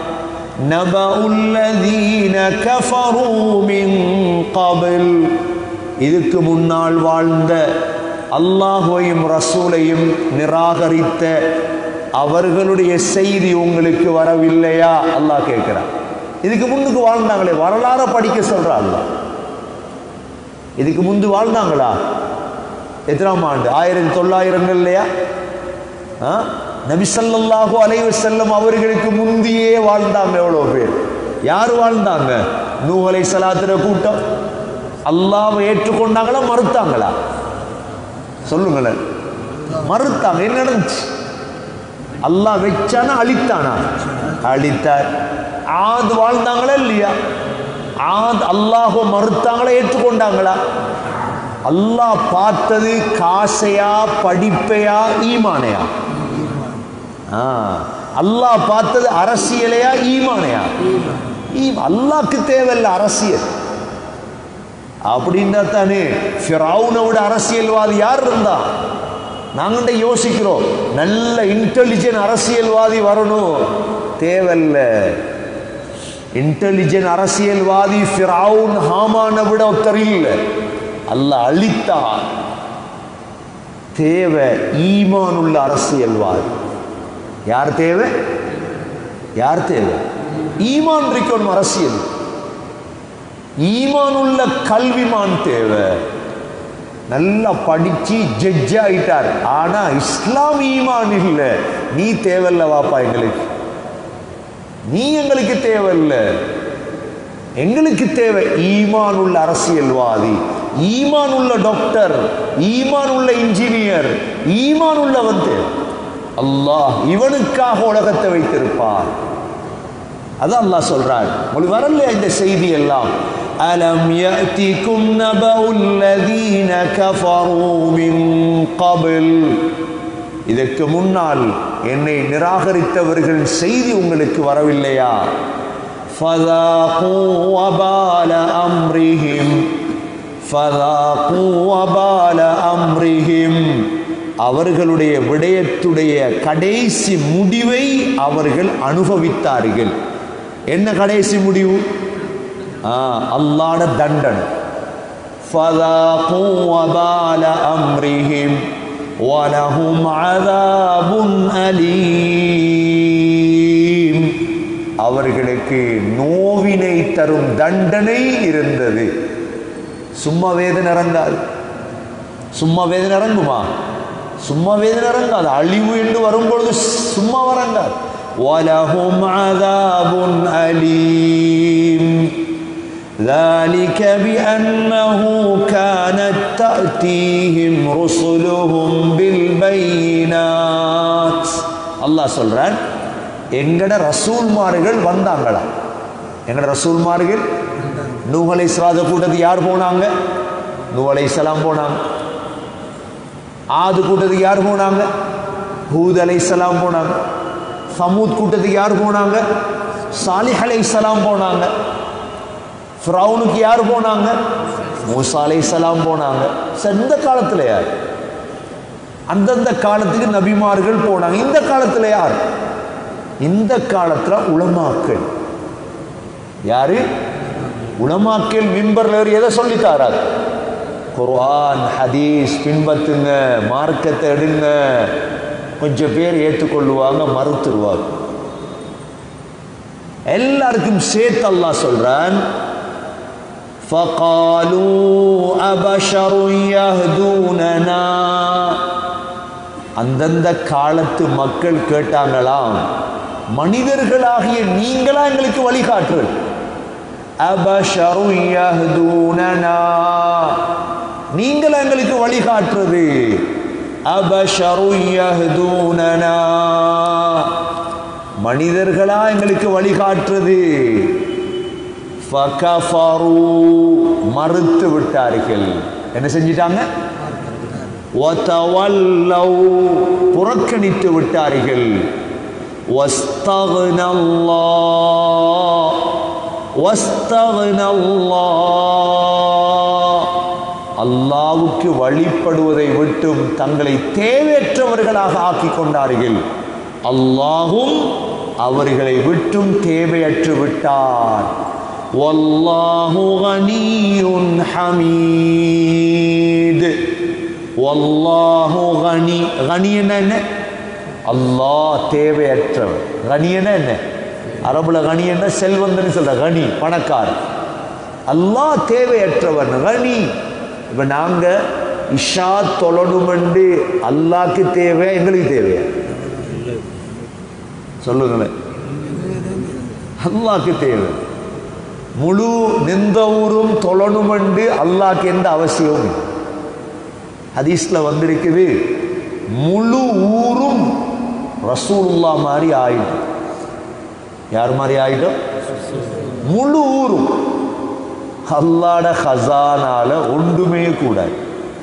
நபஉல்லதீன கஃபரூ மின் கபில் இதுக்கு முன்னால் வாழ்ந்த அல்லாஹுவையும் ரசூலையும் நிராகரித்த அவர்களுடைய செய்தி உங்களுக்கு வரவில்லையா அல்லாஹ் கேட்கிறான் இதுக்கு முன்னுக்கு வாழ்ந்தாங்களே வரலாற படிக்க சொல்றா அல்லாஹ் இதுக்கு முந்து வாழ்ந்தாங்களா எத்தனாம் ஆண்டு ஆயிரத்தி தொள்ளாயிரங்கள் இல்லையா ஆ? நபி ஸல்லல்லாஹு அலைஹி வஸல்லம் அவர்களுக்கு முந்தியே வாழ்ந்தாங்க எவ்வளோ பேர் யார் வாழ்ந்தாங்க நூ அலை சலாத்துற கூட்டம் அல்லாவை ஏற்றுக்கொண்டாங்களா மறுத்தாங்களா சொல்லுங்களேன் மறுத்தாங்க என்ன நடந்துச்சு அல்லாஹ் வச்சானா அழித்தானா அழித்தார் ஆத் வாழ்ந்தாங்களா இல்லையா ஆத் அல்லாஹோ மறுத்தாங்களா ஏற்றுக்கொண்டாங்களா அல்லாஹ் பார்த்தது காசையா படிப்பையா ஈமானையா ஆ அல்லாஹ் பார்த்தது அரசியலையா ஈமானையா ஈ அல்லாஹ்க்கு தேவையில்ல அரசியல் அப்படின்னா தானே ஃபிரௌனை விட அரசியல்வாதி யார் இருந்தா நாங்கள்ட யோசிக்கிறோம் நல்ல இன்டெலிஜென்ட் அரசியல்வாதி வரணும் தேவையில்ல இன்டெலிஜென்ட் அரசியல்வாதி ஃபிரௌன் ஹாமான விட ஒருத்தர் இல்லை அல்லாஹ் அழித்தான் தேவை ஈமான் உள்ள அரசியல்வாதி யார் தேவை யார் தேவை ஈமான் இருக்கணும் அரசியல் ஈமான் உள்ள கல்விமான் தேவை நல்லா படிச்சு ஜட்ஜ் ஆயிட்டார் ஆனா இஸ்லாம் ஈமான் இல்லை நீ தேவையில்ல வாப்பா எங்களுக்கு நீ எங்களுக்கு தேவையில்ல எங்களுக்கு தேவை ஈமான் உள்ள அரசியல்வாதி ஈமான் உள்ள டாக்டர் ஈமான் உள்ள இன்ஜினியர் ஈமான் உள்ளவன் தேவை அல்லாஹ் இவனுக்காக உலகத்தை வைத்திருப்பார் அதான் அல்லாஹ் சொல்றார் உங்களுக்கு வரலையா இந்த செய்தி எல்லாம் அலம் يأتكم نبأ الذين كفروا من قبل இதற்கு முன்னால் என்னை நிராகரித்தவர்கள் செய்தி உங்களுக்கு வரவில்லையா فذاقوا وبال أمرهم فذاقوا وبال أمرهم அவர்களுடைய விடயத்துடைய கடைசி முடிவை அவர்கள் அனுபவித்தார்கள் என்ன கடைசி முடிவு ஆ அல்லாட தண்டனை فذاقوا وبال أمرهم ولهم عذاب أليم அவர்களுக்கு நோவினை தரும் தண்டனை இருந்தது சும்மா வேதனை இறங்காது சும்மா வேதனை இறங்குமா சும்மா வேதனை இறங்காது அழிவு என்று வரும்பொழுது சும்மா வரங்காது وَلَهُمْ عَذَابٌ أَلِيمٌ ذلك بأنه كانت تأتيهم رسلهم بالبينات அல்லாஹ் சொல்றான் எங்கட ரசூல்மார்கள் வந்தாங்களா எங்கட ரசூல்மார்கள் நூஹ் அலைஹிஸ்ஸலாத கூட்டத்துக்கு யார் போனாங்க நூஹ் அலைஹிஸ்ஸலாம் போனாங்க ஆது கூட்டத்துக்கு யார் போனாங்க ஹூத் அலைஹிஸ்ஸலாம் போனாங்க சமூத் கூட்டத்துக்கு யார் போனாங்க சாலிஹ் அலைஹிஸ்ஸலாம் போனாங்க ஃப்ரௌனுக்கு யார் போனாங்க மூசா அலைஹிஸ்ஸலாம் போனாங்க சரி இந்த காலத்தில் யார் அந்தந்த காலத்துக்கு நபிமார்கள் போனாங்க இந்த காலத்தில் யார் இந்த காலத்துல உலமாக்கள் யாரு உலமாக்கள் மிம்பர்ல ஏறி எதை சொல்லி தாராது குர்ஆன் ஹதீஸ் பின்பற்றுங்க மார்க்கத்தை எடுங்க கொஞ்சம் பேர் ஏற்றுக்கொள்ளுவாங்க மறுத்துருவாங்க எல்லாருக்கும் சேர்த்து அல்லாஹ் சொல்றான் فقالوا أبشر يهدوننا அந்தந்த காலத்து மக்கள் கேட்டாங்களாம் மனிதர்களாகிய நீங்களா எங்களுக்கு வழிகாட்டுறது அபஷரு யஹ்தூனனா நீங்களா எங்களுக்கு வழிகாட்டுறது அபஷரு யஹ்தூனனா மனிதர்களா எங்களுக்கு வழிகாட்டுறது ஃபகஃபரு மறுத்து விட்டார்கள் என்ன செஞ்சிட்டாங்க وتولوا புறக்கணித்து விட்டார்கள் واستغنى الله واستغنى الله அல்லாவுக்கு வழிபடுவதை விட்டும் தங்களை தேவையற்றவர்களாக ஆக்கிக் கொண்டார்கள் அல்லாஹும் அவர்களை விட்டும் தேவையற்று விட்டார் والله غني حميد والله غني غني என்ன அல்லாஹ் தேவையற்றவர் கனியன என்ன அரபுல கனி என்ன செல்வந்தன்னு சொல்ற கனி பணக்காரன் அல்லாஹ் தேவையற்றவன் கனி இப்ப நாங்க இஷா தொழணுமெண்டு அல்லாஹ்க்கு தேவை எங்களுக்கு தேவையா சொல்லுங்களேன் அல்லாஹ்க்கு தேவை முழு நிந்த ஊரும் தொழணுமெண்டு அல்லாஹ்க்கு எந்த அவசியமும் இல்லை. ஹதீஸ்ல வந்திருக்குது முழு ஊரும் ரசூலுல்லா மாதிரி ஆயிடும் யார் மாதிரி ஆயிடும் முழு ஊரும் அல்லாட ஹசானால ஒன்றுமே கூடாது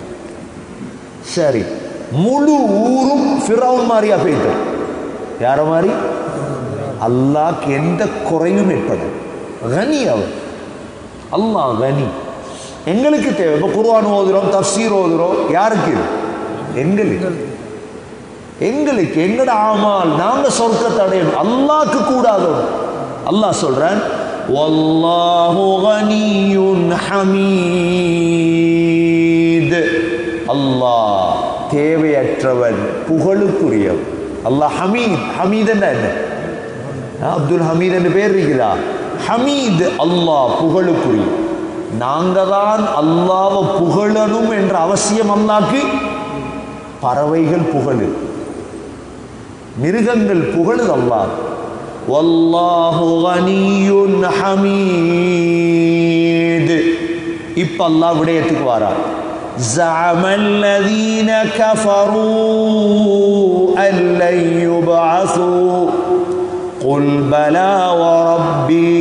சரி முழு ஊரும் ஃபிரௌன் மாதிரியா போயிட்டோம் யார மாதிரி அல்லாஹ்க்கு எந்த குறையும் ஏற்படும் கனி அவர் அல்லாஹ் கனி எங்களுக்கு தேவை இப்போ குர்ஆன் ஓதுறோம் தஃசீர் ஓதுறோம் யாருக்கு இது எங்களுக்கு எங்களுக்கு எங்கட ஆமால் நாங்க சொர்க்கத்தை அடையணும் அல்லாஹ்க்கு கூடாதோ அல்லாஹ் சொல்றான் வல்லாஹு கனியுன் ஹமீத் அல்லாஹ் தேவையற்றவன் புகழுக்குரியவன் அல்லாஹ் ஹமீத் ஹமீத் என்ன என்ன அப்துல் ஹமீத் என்று பேர் இருக்குதா ஹமீத் அல்லாஹ் புகழுக்குரிய நாங்க தான் அல்லாவை புகழணும் என்ற அவசியம் அல்லாக்கு பறவைகள் புகழு மிருகங்கள் புகழுது அல்லாஹ் வல்லாஹு கனியுன் ஹமீத் இப்ப அல்லாஹ் விடயத்துக்கு வாரா زعم الذين كفروا أن لن يبعثوا قل بلى وربي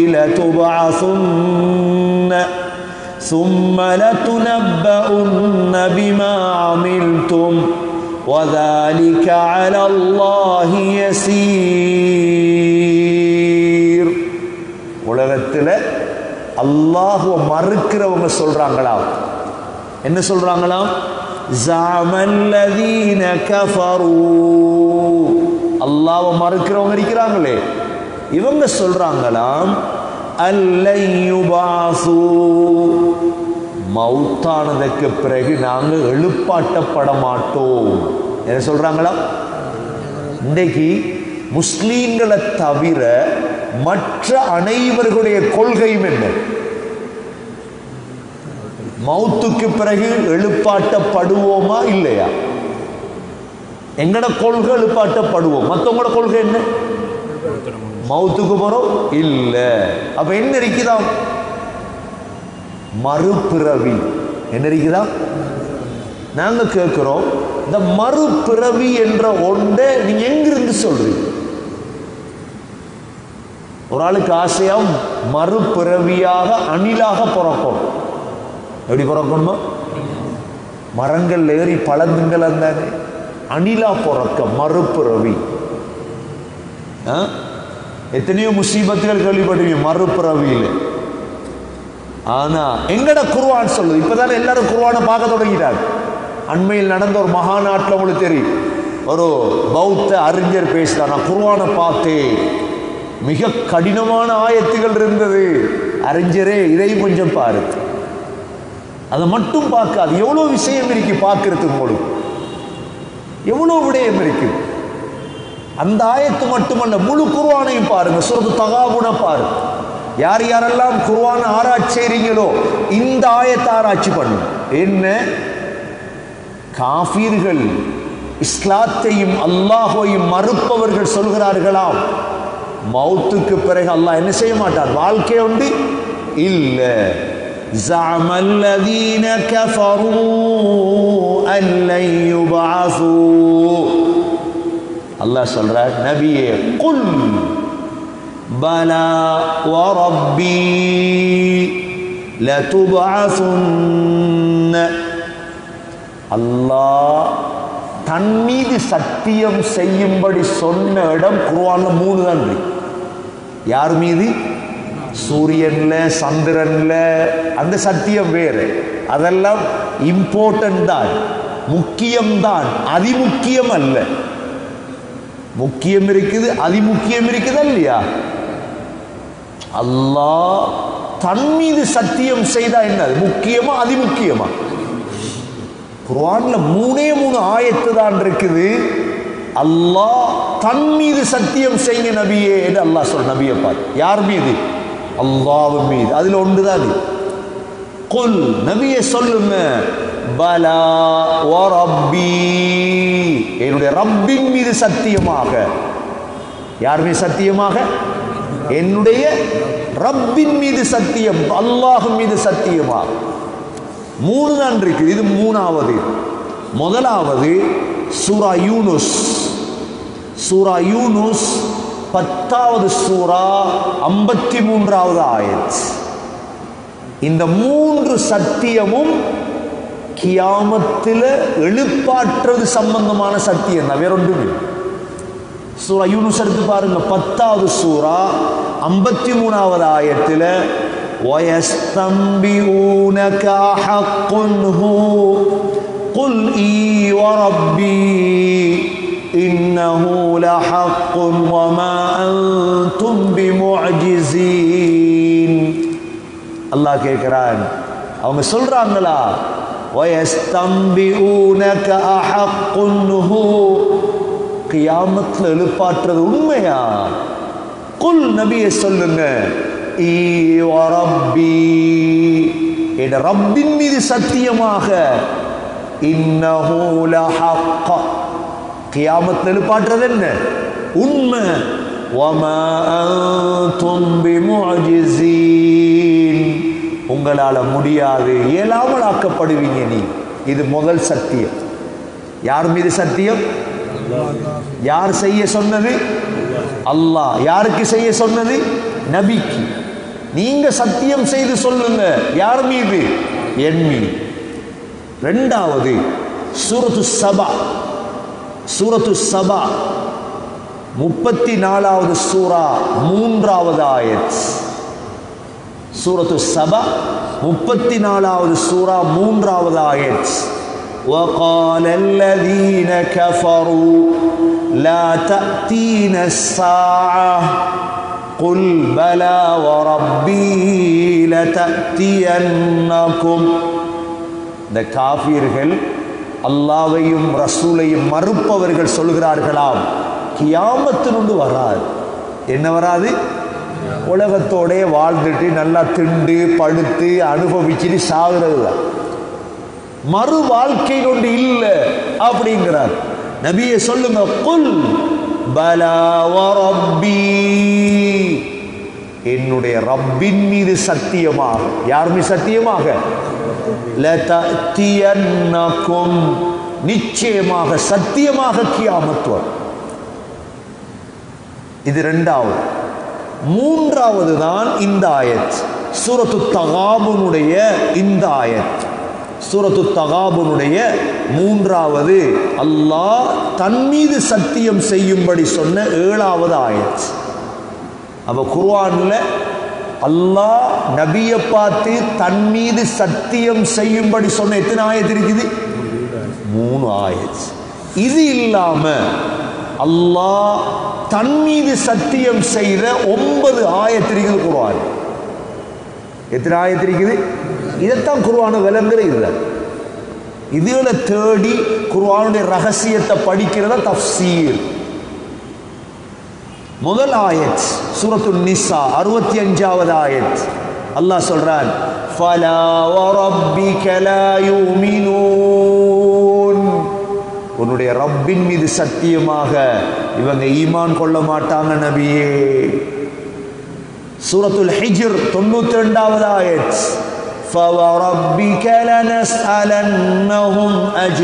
لتبعثن ثم لتنبؤن بما عملتم وذلك على الله يسير உலகத்தில் அல்லாஹுவ மறுக்கிறவங்க சொல்றாங்களா என்ன சொல்றாங்களாம் ஜாமல்லதீன கஃபரூ அல்லாஹ்வை மறுக்கிறவங்க இருக்கிறாங்களே இவங்க சொல்றாங்களாம் அல்லையுபாசு மௌத்தானதுக்கு பிறகு நாங்கள் எழுப்பாட்டப்பட மாட்டோம் என்ன சொல்றாங்களா இன்றைக்கு முஸ்லீம்களை தவிர மற்ற அனைவர்களுடைய கொள்கையும் என்ன மௌத்துக்கு பிறகு எழுப்பாட்டப்படுவோமா இல்லையா எங்கட கொள்கை எழுப்பாட்டப்படுவோம் மற்றவங்களோட கொள்கை என்ன மௌத்துக்கு போறோம் இல்ல அப்ப என்ன இருக்குதா மறுபிறவி என்ன இருக்குதா நாங்க கேட்கிறோம் இந்த மறுபிறவி என்ற ஒன்றை நீங்க எங்கிருந்து சொல்றீங்க ஒரு ஆளுக்கு ஆசையா மறுபிறவியாக அணிலாக பிறக்கும் எப்படி பிறக்கணுமா மரங்கள் ஏறி பழந்துங்கள் இருந்தானே அணிலா பிறக்க மறுபிறவி ஆ? எத்தனையோ முசீபத்துகள் கேள்விப்பட்டிருக்கீங்க மறுபிறவியில் ஆனா எங்கட குருவான் சொல்லுது இப்பதானே எல்லாரும் குருவானை பார்க்க தொடங்கிட்டாங்க அண்மையில் நடந்த ஒரு மகாநாட்டில் உங்களுக்கு தெரியும் ஒரு பௌத்த அறிஞர் பேசினார் நான் குருவானை பார்த்தேன் மிக கடினமான ஆயத்துகள் இருந்தது அறிஞரே இதை கொஞ்சம் பாரு அதை மட்டும் பார்க்காது எவ்வளோ விஷயம் இருக்கு பார்க்கறதுக்கு உங்களுக்கு எவ்வளோ விடயம் இருக்குது அந்த ஆயத்து மட்டுமல்ல முழு குர்ஆனையும் பாருங்க சுரது தகாபுன பாருங்க யார் யாரெல்லாம் குர்ஆன் ஆராய்ச்சி செய்றீங்களோ இந்த ஆயத்தை ஆராய்ச்சி பண்ணும் என்ன காஃபீர்கள் இஸ்லாத்தையும் அல்லாஹையும் மறுப்பவர்கள் சொல்கிறார்களாம் மௌத்துக்கு பிறகு அல்லாஹ் என்ன செய்ய மாட்டார் வாழ்க்கை உண்டு இல்ல زعم الذين كفروا أن لن يبعثوا அல்லாஹ் சொல்றார் நபியே குல் பலா வரப்பி லதுபஅசுன்ன அல்லாஹ் தன் மீது சத்தியம் செய்யும்படி சொன்ன இடம் குர்ஆன்ல மூணு தான் இருக்கு யார் மீது சூரியன்ல சந்திரன்ல அந்த சத்தியம் வேறு அதெல்லாம் இம்பார்ட்டன்ட் தான் முக்கியம்தான் அதிமுக்கியம் அல்ல முக்கியம் இருக்குது அதிமுக்கியம் இருக்குதா இல்லையா அல்லாஹ் தன் மீது சத்தியம் செய்தா என்ன அது முக்கியமா அதிமுக்கியமா குர்ஆன்ல மூணே மூணு ஆயத்து தான் இருக்குது அல்லாஹ் தன் மீது சத்தியம் செய்யுங்க நபியே என்று அல்லாஹ் சொல் நபியை பார் யார் மீது அல்லாஹ் மீது அதுல ஒன்றுதான் இது குல் நபியை சொல்லுங்க பலா வரப்பி என்னுடைய ரப்பின் மீது சத்தியமாக யார் மீது சத்தியமாக என்னுடைய ரப்பின் மீது சத்தியம் அல்லாஹ் மீது சத்தியமாக மூணு தான் இருக்கு இது மூணாவது முதலாவது சூரா யூனுஸ் சூரா யூனுஸ் பத்தாவது சூரா ஐம்பத்தி மூன்றாவது ஆயத் இந்த மூன்று சத்தியமும் கியாமத்தில் எழுப்பாற்றுறது சம்பந்தமான சத்தியம் தான் வேற ஒன்றும் இல்லை சூரா யூனுஸ் எடுத்து பாருங்க பத்தாவது சூரா ஐம்பத்தி மூணாவது ஆயத்தில் ويستنبئونك حق هو قل إي وربي إنه لحق وما أنتم بمعجزين அல்லாஹ் கேட்கிறான் அவங்க சொல்றாங்களா ويستنبئونك أحق هو கியாமத்தில் எழுப்பாற்றுறது உண்மையா குல் நபியை சொல்லுங்க ஈ வரப்பி என் ரப்பின் மீது சத்தியமாக இன்னஹு லஹக்க கியாமத்தில் எழுப்பாற்றுறது என்ன உண்மை وما أنتم بمعجزين உங்களால முடியாது இயலாமல் ஆக்கப்படுவீங்க நீ இது முதல் சத்தியம் யார் மீது சத்தியம் யார் செய்ய சொன்னது அல்லாஹ் யாருக்கு செய்ய சொன்னது நபிக்கு நீங்க சத்தியம் செய்து சொல்லுங்க யார் மீது என் மீது ரெண்டாவது சூரத்து சபா சூரத்து சபா முப்பத்தி நாலாவது சூரா மூன்றாவது ஆயத் சூரத்து சபா முப்பத்தி நாலாவது சூரா மூன்றாவது ஆயத் وقال الذين كفروا لا تأتينا الساعة قل بلى وربي لتأتينكم இந்த காஃபியர்கள் அல்லாவையும் ரசூலையும் மறுப்பவர்கள் சொல்கிறார்களாம் கியாமத்தினுண்டு வராது என்ன வராது உலகத்தோட வாழ்ந்துட்டு நல்லா திண்டு படுத்து அனுபவிச்சுட்டு சாகுறது தான் மறு வாழ்க்கை கொண்டு இல்லை அப்படிங்கிறார் நபியை சொல்லுங்க குல் பலா வரப்பி என்னுடைய ரப்பின் மீது சத்தியமாக யார் மீது சத்தியமாக லதத்தியன்னக்கும் நிச்சயமாக சத்தியமாக கியாமத் வரும் இது ரெண்டாவது மூன்றாவது தான் இந்த ஆயத் சூரத்து தகாபுனுடைய இந்த ஆயத் சூரத்து தகாபுனுடைய மூன்றாவது அல்லாஹ் தன் மீது சத்தியம் செய்யும்படி சொன்ன ஏழாவது ஆயத் அப்ப குர்ஆன்ல அல்லாஹ் நபியை பார்த்து தன் மீது சத்தியம் செய்யும்படி சொன்ன எத்தனை ஆயத்து இருக்குது மூணு ஆயத் இது இல்லாம அல்லாஹ் தன் மீது சத்தியம் செய்த ஒன்பது ஆயத்து இருக்குது குர்ஆன் எத்தனை ஆயத்து இருக்குது இதைத்தான் குர்ஆன விளங்குற இதுதான் இதுகளை தேடி குர்ஆனுடைய ரகசியத்தை படிக்கிறதா தஃப்சீர் முதல் ஆயத் சூரத்து நிசா அறுபத்தி அஞ்சாவது ஆயத் அல்லாஹ் சொல்றான் ஃபலா வரப்பிக லா யூமினூன் உன்னுடைய ரப்பின் மீது சத்தியமாக இவங்க ஈமான் கொள்ள மாட்டாங்க நபியே சூரத்துல் ஹிஜ்ர் தொண்ணூத்தி ரெண்டாவது ஆயத் فوربك لنسألنهم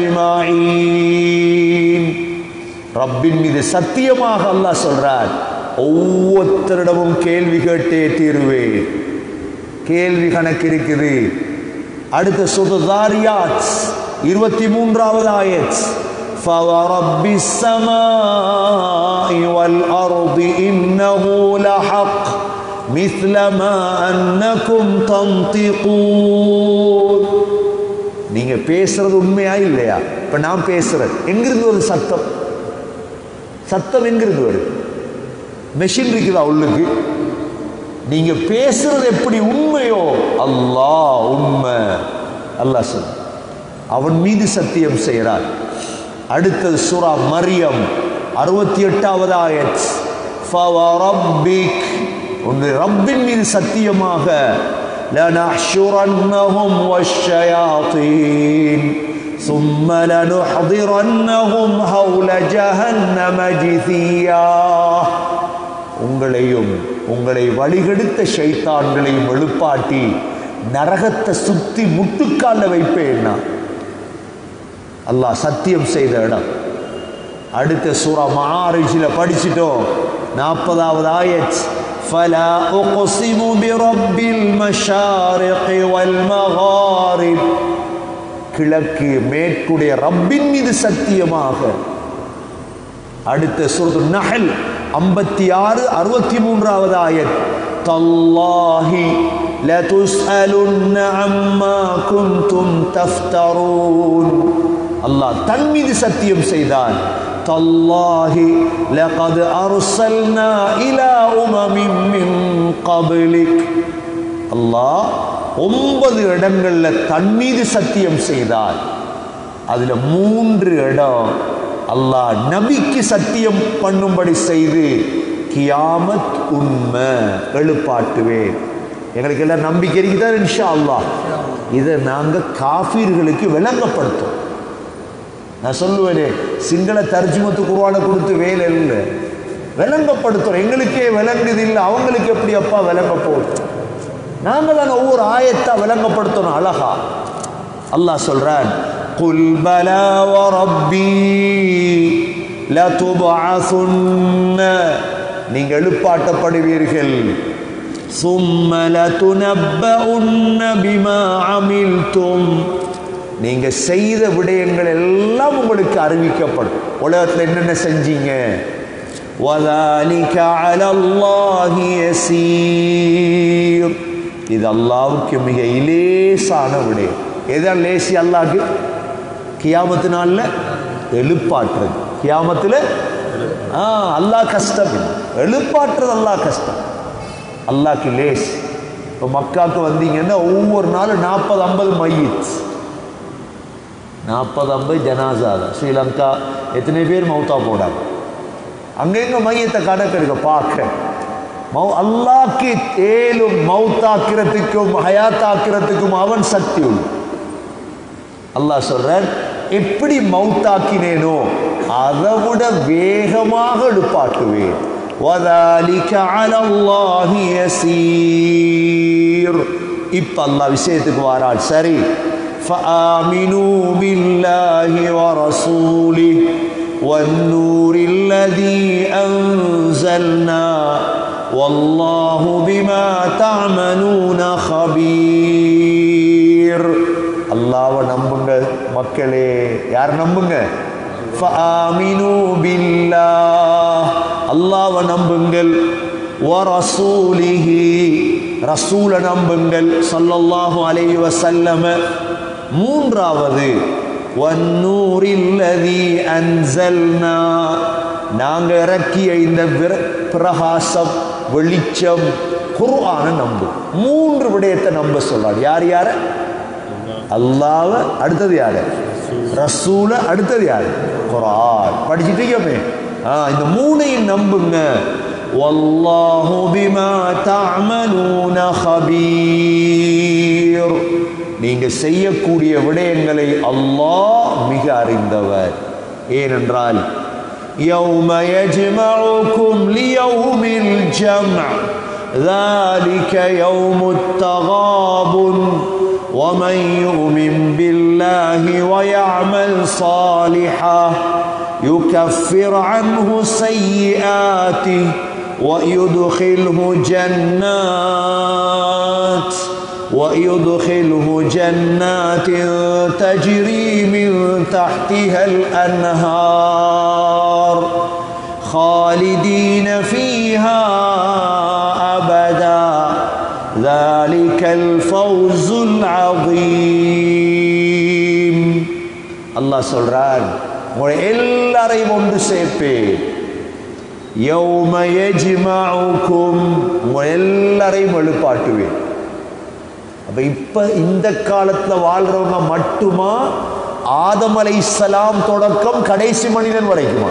أجمعين ரப்பின் மீது சத்தியமாக அல்லாஹ் சொல்றார் ஒவ்வொருத்தரிடமும் கேள்வி கேட்டே தீருவேன் கேள்வி கணக்கு இருக்குது அடுத்த சுதாரியாத் இருபத்தி மூன்றாவது ஆயத் فورب السماء والأرض إنه لحق مثل ما أنكم تنطقون நீங்க பேசுறது உண்மையா இல்லையா இப்ப நான் பேசுறது எங்கிருந்து ஒரு சத்தம் சத்தம் எங்கிருந்து வருது மெஷின் இருக்குதா உள்ளுக்கு நீங்க பேசுறது எப்படி உண்மையோ அல்லாஹ் உண்மை அல்லாஹ் சொல் அவன் மீது சத்தியம் செய்கிறார் அடுத்தது சூரா மரியம் அறுபத்தி எட்டாவது ஆயத் ஃபவரப்பிக் உன்னுடைய ரப்பின் மீது சத்தியமாக لنحشرنهم والشياطين ثم لنحضرنهم حول جهنم جثيا உங்களையும் உங்களை வழிகெடுத்த ஷைத்தான்களையும் எழுப்பாட்டி நரகத்தை சுத்தி முட்டுக்கால வைப்பேன் நான் அல்லாஹ் சத்தியம் செய்த இடம் அடுத்த சூரா மாரிஜில் படிச்சிட்டோம் நாற்பதாவது ஆயத் فلا أقسم برب المشارق والمغارب கிழக்கு மேற்குடைய ரப்பின் மீது சத்தியமாக அடுத்த சுரத்து நஹல் ஐம்பத்தி ஆறு அறுபத்தி மூன்றாவது ஆயத் தல்லாஹி لتسألن عما كنتم تفترون அல்லாஹ் தன் மீது சத்தியம் செய்தான் தல்லாஹி لقد أرسلنا إلى أمم من قبلك அல்லாஹ் ஒன்பது இடங்கள்ல தன் மீது சத்தியம் செய்தார் அதுல மூன்று இடம் அல்லாஹ் நபிக்கு சத்தியம் பண்ணும்படி செய்து கியாமத் உண்மை எழுப்பாட்டுவேன் எங்களுக்கு எல்லாம் நம்பிக்கை இருக்குதா இன்ஷா அல்லாஹ் இதை நாங்க காஃபீர்களுக்கு விளங்கப்படுத்தும் நான் சொல்லுவேனே சிங்கள தர்ஜுமத்து குருவான கொடுத்து வேலை இல்லை விளங்கப்படுத்துறோம் எங்களுக்கே விளங்குது இல்லை அவங்களுக்கு எப்படி அப்பா விளங்க போகுது நாங்க தான் ஒவ்வொரு ஆயத்தா விளங்கப்படுத்தணும் அழகா அல்லாஹ் சொல்றான் குல் பலா வரப்பி லதுபஅசுன்ன நீங்க எழுப்பாட்டப்படுவீர்கள் ثم لتنبؤن بما عملتم நீங்க செய்த விடயங்கள் எல்லாம் உங்களுக்கு அறிவிக்கப்படும் உலகத்தில் என்னென்ன செஞ்சீங்க وَذَلِكَ عَلَى اللَّهِ يَسِيرٌ இது அல்லாவுக்கு மிக இலேசான விடயம் எதான் லேசி அல்லாஹ்க்கு கியாமத்து நாள்ல எழுப்பாற்றுறது கியாமத்துல ஆ அல்லாஹ் கஷ்டம் இல்லை. எழுப்பாற்றுறது அல்லாஹ் கஷ்டம் அல்லாஹ்க்கு லேஸ் இப்போ மக்காவுக்கு வந்தீங்கன்னா ஒவ்வொரு நாளும் நாற்பது ஐம்பது மையித் நாற்பது ஐம்பது ஜனாசா தான் ஸ்ரீலங்கா எத்தனை பேர் மௌத்தா போடாங்க அங்கெங்க மையத்தை கணக்கெடுக்க பார்க்க மௌ அல்லாக்கு ஏலும் மௌத்தாக்கிறதுக்கும் ஹயாத்தாக்கிறதுக்கும் அவன் சக்தி உண்டு அல்லாஹ் சொல்றான் எப்படி மௌத்தாக்கினேனோ அதை விட வேகமாக எழுப்பாட்டுவேன் وَذَلِكَ عَلَى اللَّهِ يَسِيرٌ இப்ப அல்லாஹ் விஷயத்துக்கு வாராள் சரி فآمنوا بالله ورسوله والنور الذي أنزلنا والله بما تعملون خبير அல்லாவை நம்புங்க மக்களே யார் நம்புங்க فآمنوا بالله அல்லாவை நம்புங்கள் ورسوله ரசூல நம்புங்கள் ஸல்லல்லாஹு அலைஹி வஸல்லம மூன்றாவது வன்னூரில்லதி அன்சல்னா நாங்க இறக்கிய இந்த விர- பிரகாசம் வெளிச்சம் குர்ஆனை நம்பு மூன்று விடயத்தை நம்ப சொல்றார் யார் யார அல்லாஹ் அடுத்தது யாரு ரசூல அடுத்தது யாரு குர்ஆன் படிச்சிட்டு இருக்கோமே ஆ இந்த மூணையும் நம்புங்க வல்லாஹு பிமா தஅமலூன ஹபீர் நீங்க செய்யக்கூடிய விடயங்களை அல்லாஹ் மிக அறிந்தவர் ஏனென்றால் يوم يجمعكم ليوم الجمع ذلك يوم التغابن ومن يؤمن بالله ويعمل صالحا يكفر عنه سيئاته ويدخله جنات ويدخله جنات تجري من تحتها الأنهار خالدين فيها أبدا ذلك الفوز العظيم الله சொல்றான் உங்களை எல்லாரையும் ஒன்று சேர்ப்பேன் யௌம யஜ்மஉக்கும் உங்களை எல்லாரையும் எழுப்பாட்டுவேன் அப்ப இப்ப இந்த காலத்துல வாழ்றவங்க மட்டுமா ஆதம் அலைஹிஸ்ஸலாம் தொடக்கம் கடைசி மனிதன் வரைக்குமா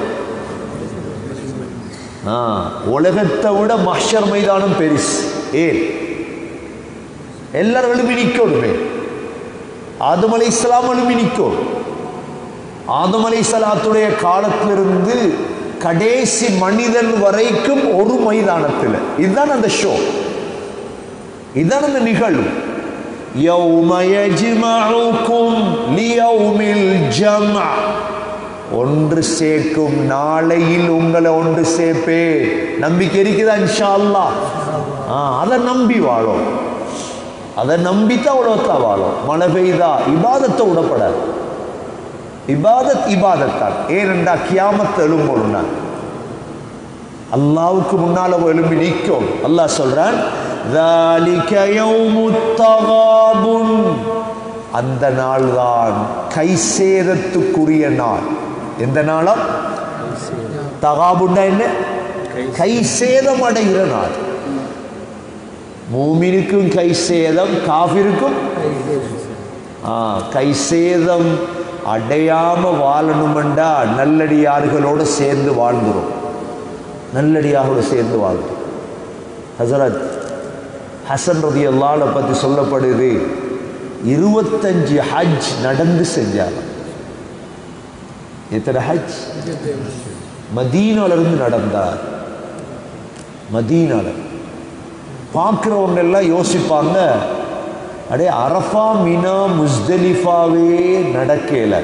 ஆ, உலகத்தை விட மஹ்ஷர் மைதானம் பெருசு ஏன் எல்லாரும் எழுப்பி நிக்கணுமே ஆதம் அலை இஸ்லாம் எழுப்பி நிற்கும் ஆதம் அலை சலாத்துடைய காலத்திலிருந்து கடைசி மனிதன் வரைக்கும் ஒரு மைதானத்தில் இதுதான் அந்த ஷோ இதுதான் அந்த நிகழ்வு يوم يجمعكم ليوم الجمع ஒன்று சேர்க்கும் நாளையில் உங்களை ஒன்று சேர்ப்பே நம்பிக்கை இருக்குதா இன்ஷா அல்லாஹ் ஆ அதை நம்பி வாழும் அதை நம்பித்தான் உலகத்தா வாழும் மழை பெய்தா இபாதத்தை விடப்படாது இபாதத் இபாதத்தான் ஏனென்றா கியாமத் எழும்பொழுனா அல்லாவுக்கு முன்னால எழும்பி நிற்கும் அல்லாஹ் சொல்றான் ذَلِكَ يَوْمُ التَّغَابُنِ அந்த நாள் தான் கை சேதத்துக்குரிய நாள் எந்த நாளா தகாபுண்டா என்ன கை சேதம் அடைகிற நாள் மூமினுக்கும் கை சேதம் காஃபிருக்கும் ஆ, கை சேதம் அடையாம வாழணுமெண்டா நல்லடியார்களோடு சேர்ந்து வாழ்ந்துரும் நல்லடியாரோடு சேர்ந்து வாழ்ந்துரும் ஹசரத் ஹசன் ரதி அல்லாஹ்வை பற்றி சொல்லப்படுது இருபத்தஞ்சு ஹஜ் நடந்து செஞ்சாங்க எத்தனை ஹஜ் மதீனால இருந்து நடந்தார் மதீனால பார்க்குறவங்க எல்லாம் யோசிப்பாங்க அடே அரஃபா மினா முஸ்தலிஃபாவே நடக்கல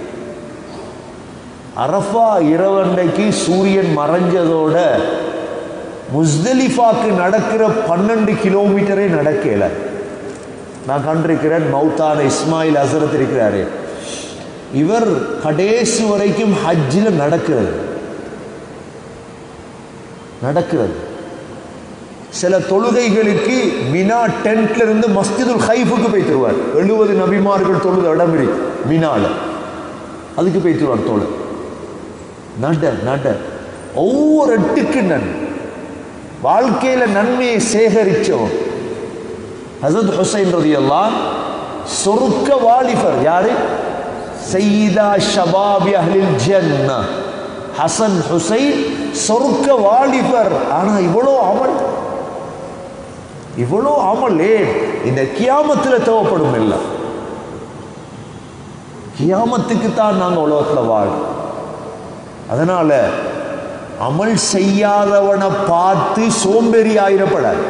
அரஃபா இரவண்டைக்கு சூரியன் மறைஞ்சதோட முஸ்தலிஃபாக்கு நடக்கிற பன்னெண்டு கிலோமீட்டரே நடக்கல நான் கண்டிருக்கிறேன் மௌத்தான இஸ்மாயில் ஹசரத் இருக்கிறாரு இவர் கடைசி வரைக்கும் ஹஜ்ஜில் நடக்கிறது நடக்கிறது சில தொழுகைகளுக்கு மினா டென்ட்ல இருந்து மஸ்ஜிதுல் ஹைஃபுக்கு போய் தருவார் எழுபது நபிமார்கள் தொழுது இடம் இருக்கு மினால அதுக்கு போய் தருவார் தோழு நட நட ஒவ்வொரு எட்டுக்கு நன் வாழ்க்கையில நன்மையை சேகரிச்சவன் ஹசரத் ஹுசைன் ரதியல்லான் சொருக்க வாலிபர் யாரு சையீதா ஷபாபி அஹ்லில் ஜன்னா ஹசன் ஹுசைன் சொருக்க வாலிபர் ஆனா இவ்வளோ அமல் இவ்வளோ அமலே இந்த கியாமத்தில் தேவைப்படும் எல்லாம் கியாமத்துக்கு தான் நாங்கள் உலகத்தில் வாழும் அதனால அமல் செய்யாதவனை பார்த்து சோம்பேறி ஆயிடப்படாது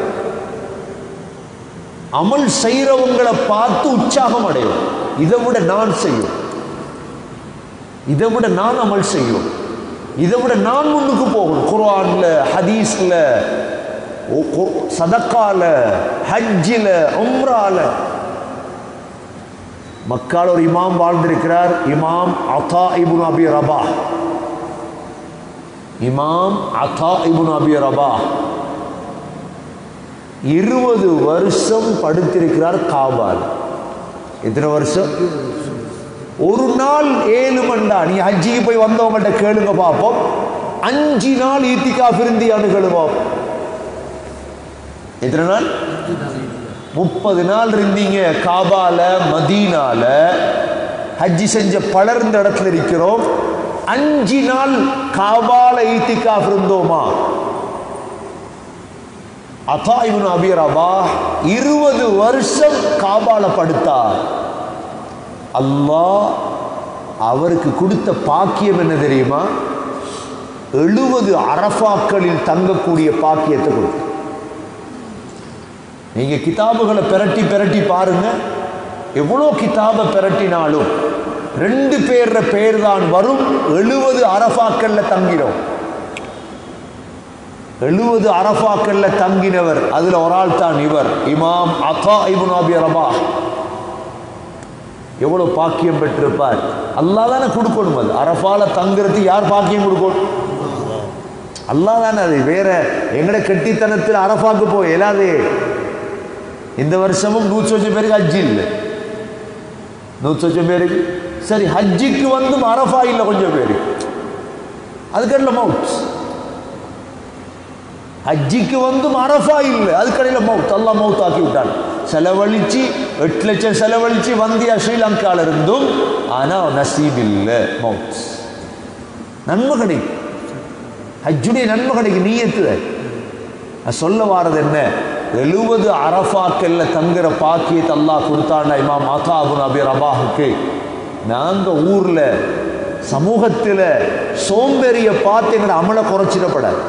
அமல் செய்யறவங்களை பார்த்து உற்சாகம் அடையும் இதை விட நான் செய்யும் இதை விட நான் அமல் செய்யும் இதை விட நான் முன்னுக்கு போகணும் குர்ஆன்ல ஹதீஸ்ல ஒ- ஒ- சதக்கால ஹஜ்ஜில உம்ரால மக்கால் ஒரு இமாம் வாழ்ந்திருக்கிறார் இமாம் அதா இப்னு அபி ரபா இமாம் அதா இப்னு அபி ரபா இருபது வருஷம் படுத்திருக்கிறார் காபால் எத்தனை வருஷம் ஒரு நாள் ஏழு மண்டா நீ ஹஜ்ஜிக்கு போய் வந்தவங்கள்ட்ட கேளுங்க பார்ப்போம் அஞ்சு நாள் ஈத்திகா பிரிந்தியான்னு கேளுவோம் எத்தனை நாள் முப்பது நாள் இருந்தீங்க காபால மதீனால ஹஜ்ஜி செஞ்ச பலர் இந்த இடத்துல இருக்கிறோம் அஞ்சு நாள் காபால ஈத்திகா இருந்தோமா அதா இப்னு அபி ரபாஹ் இருபது வருஷம் காபால படுத்தார் அல்லாஹ் அவருக்கு கொடுத்த பாக்கியம் என்ன தெரியுமா எழுபது அரஃபாக்களில் தங்கக்கூடிய பாக்கியத்தை கொடுத்து நீங்க கிதாபுகளை பிரட்டி பிரட்டி பாருங்க எவ்வளோ கிதாபை பிரட்டினாலும் ரெண்டு பேர்ற பேர் தான் வரும் எழுபது அரஃபாக்கள்ல தங்கிறோம் எழுபது அரஃபாக்கள்ல தங்கினவர் அதுல ஒரு ஆள் தான் இவர் இமாம் அகா இப்னு அபி ரபாஹ் எவ்வளவு பாக்கியம் பெற்றிருப்பார் அல்லாஹ் தானே கொடுக்கணும் அது அரஃபால தங்குறது யார் பாக்கியம் கொடுக்கணும் அல்லாஹ் தானே அது வேற எங்கட கெட்டித்தனத்தில் அரஃபாக்கு போய் எல்லாது இந்த வருஷமும் நூற்றி வச்ச பேருக்கு ஹஜ்ஜி இல்லை நூற்றி வச்ச பேருக்கு சரி ஹஜ்ஜிக்கு வந்தும் அரஃபா இல்லை கொஞ்சம் பேர் அதுக்கடையில் மவுத் ஹஜ்ஜிக்கு வந்தும் அரஃபா இல்லை அதுக்கடையில் மவுத் அல்லாஹ் மவுத் ஆக்கி விட்டான் செலவழிச்சு எட்டு லட்சம் செலவழிச்சு வந்தியா ஸ்ரீலங்கால இருந்தும் ஆனா நசீப் இல்லை மவுத் நன்மை கிடைக்கும் ஹஜ்ஜுடைய நன்மை கிடைக்கும் நீயத்துல நான் சொல்ல வாரது என்ன எழுபது அரஃபாக்கல்ல தங்குற பாக்கியத்தை அல்லாஹ் கொடுத்தாண்டா இமாம் அத்தாபுன் அபி ரபாஹுக்கு நாங்க ஊர்ல சமூகத்துல சோம்பேறிய பார்த்து எங்களோட அமலை குறைச்சிடப்படாது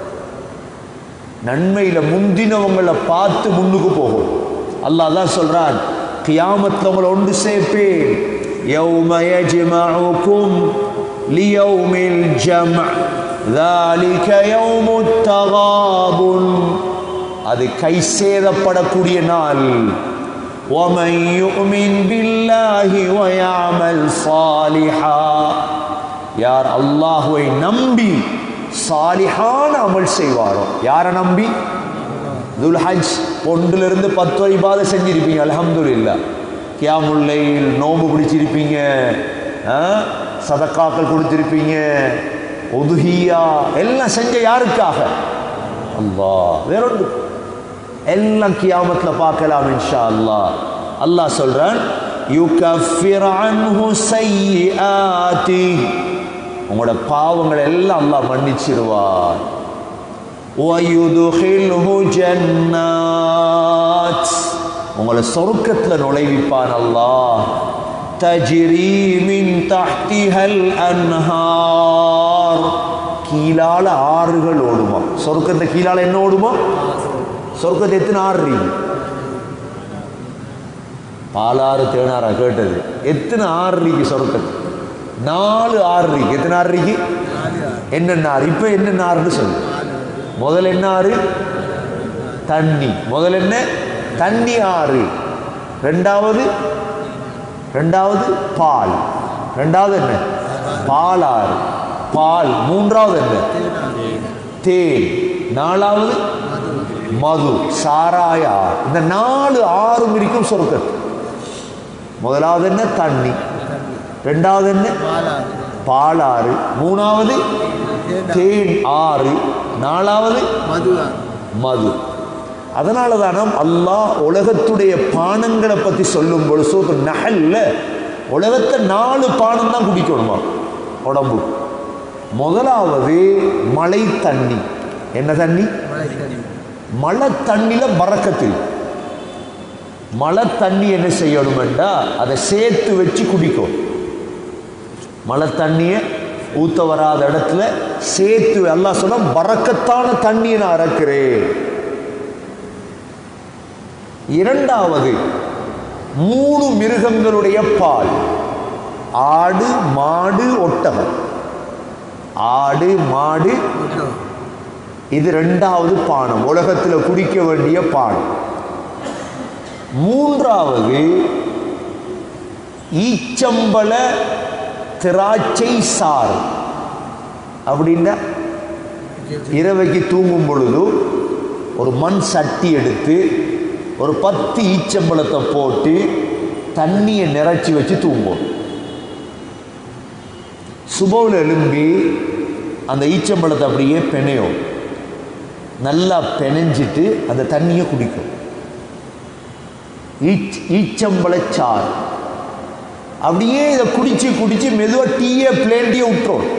நன்மையில முந்தினவங்களை பார்த்து முன்னுக்கு போகும் அல்லாஹ் தான் சொல்றான் கியாமத்தில் உங்களை ஒன்று சேர்ப்பேன் يوم يجمعكم ليوم الجمع ذلك يوم التغابن அது கை சேதப்படக்கூடிய நாள் ومن يؤمن بالله ويعمل صالحا யார் அல்லாஹுவை நம்பி சாலிஹான அமல் செய்வாரோ யாரை நம்பி துல்ஹஜ் ஒன்றிலிருந்து பத்து வழிபாதை செஞ்சிருப்பீங்க அல்ஹம்துலில்லா கியாமுல்லையில் நோம்பு பிடிச்சிருப்பீங்க ஆ? சதக்காக்கள் கொடுத்திருப்பீங்க ஒதுஹியா எல்லாம் செஞ்ச யாருக்காக அல்லாஹ் வேறொன்று எல்லாம் கியாமத்துல பார்க்கலாம் இன்ஷா அல்லாஹ் அல்லாஹ் சொல்றான் யுகஃபிர் அன்ஹு சய்யிஆதி உங்களோட பாவங்களை எல்லாம் அல்லாஹ் மன்னிச்சிருவார் وَيُدْخِلْهُ جَنَّاتٍ உங்களை சொர்க்கத்துல நுழைவிப்பான் அல்லாஹ் தஜ்ரி மின் தஹ்திஹல் அன்ஹார் கீழால ஆறுகள் ஓடுமா சொர்க்கத்துல கீழால என்ன ஓடுமா சொர்க்கத்தை எத்தனை ஆறு இருக்கு? பாலாறு தேனாரா கேட்டது எத்தனை ஆறு இருக்கு சொர்க்கத்து நாலு ஆறு இருக்கு எத்தனை ஆறு இருக்கு என்னென்ன ஆறு இப்ப என்னென்ன ஆறுன்னு சொல்லு முதல்ல என்ன ஆறு தண்ணி முதல்ல என்ன தண்ணி ஆறு ரெண்டாவது ரெண்டாவது பால் ரெண்டாவது என்ன பாலாறு பால் மூன்றாவது என்ன தேன் நாலாவது மது சாராய ஆறு இந்த நாலு ஆறும் இருக்கும் சொர்க்கத்து முதலாவது என்ன தண்ணி ரெண்டாவது என்ன பாலாறு பாலாறு மூணாவது தேன் ஆறு நாலாவது மதுவாறு மது அதனால தானே அல்லாஹ் உலகத்துடைய பானங்களை பற்றி சொல்லும் பொழுது சூத்து நகல்ல உலகத்தை நாலு பானம் தான் குடிக்கணுமா உடம்பு முதலாவது மழை தண்ணி என்ன தண்ணி மழை தண்ணி மழை தண்ணியில் பறக்கத்தில் மழை தண்ணி என்ன செய்யணுமெண்டா அதை சேர்த்து வச்சு குடிக்கும் மழை தண்ணியை ஊத்த வராத இடத்துல சேர்த்து அல்லாஹ் சொன்னா பறக்கத்தான தண்ணியை நான் இறக்கிறேன் இரண்டாவது மூணு மிருகங்களுடைய பால் ஆடு மாடு ஒட்டகம் ஆடு மாடு ஒட்டகம் இது ரெண்டாவது பானம் உலகத்தில் குடிக்க வேண்டிய பானம் மூன்றாவது ஈச்சம்பள திராட்சை சாறு அப்படின்னா இரவைக்கு தூங்கும் பொழுது ஒரு மண் சட்டி எடுத்து ஒரு பத்து ஈச்சம்பழத்தை போட்டு தண்ணியை நிறைச்சி வச்சு தூங்கும் சுபவில் எழும்பி அந்த ஈச்சம்பழத்தை அப்படியே பெனையும் நல்லா பெனைஞ்சிட்டு அந்த தண்ணியை குடிக்கும் ஈச் ஈச்சம்பழச்சாறு அப்படியே இதை குடிச்சு குடிச்சு மெதுவாக டீயை பிளேன் டீயை விட்டுரும்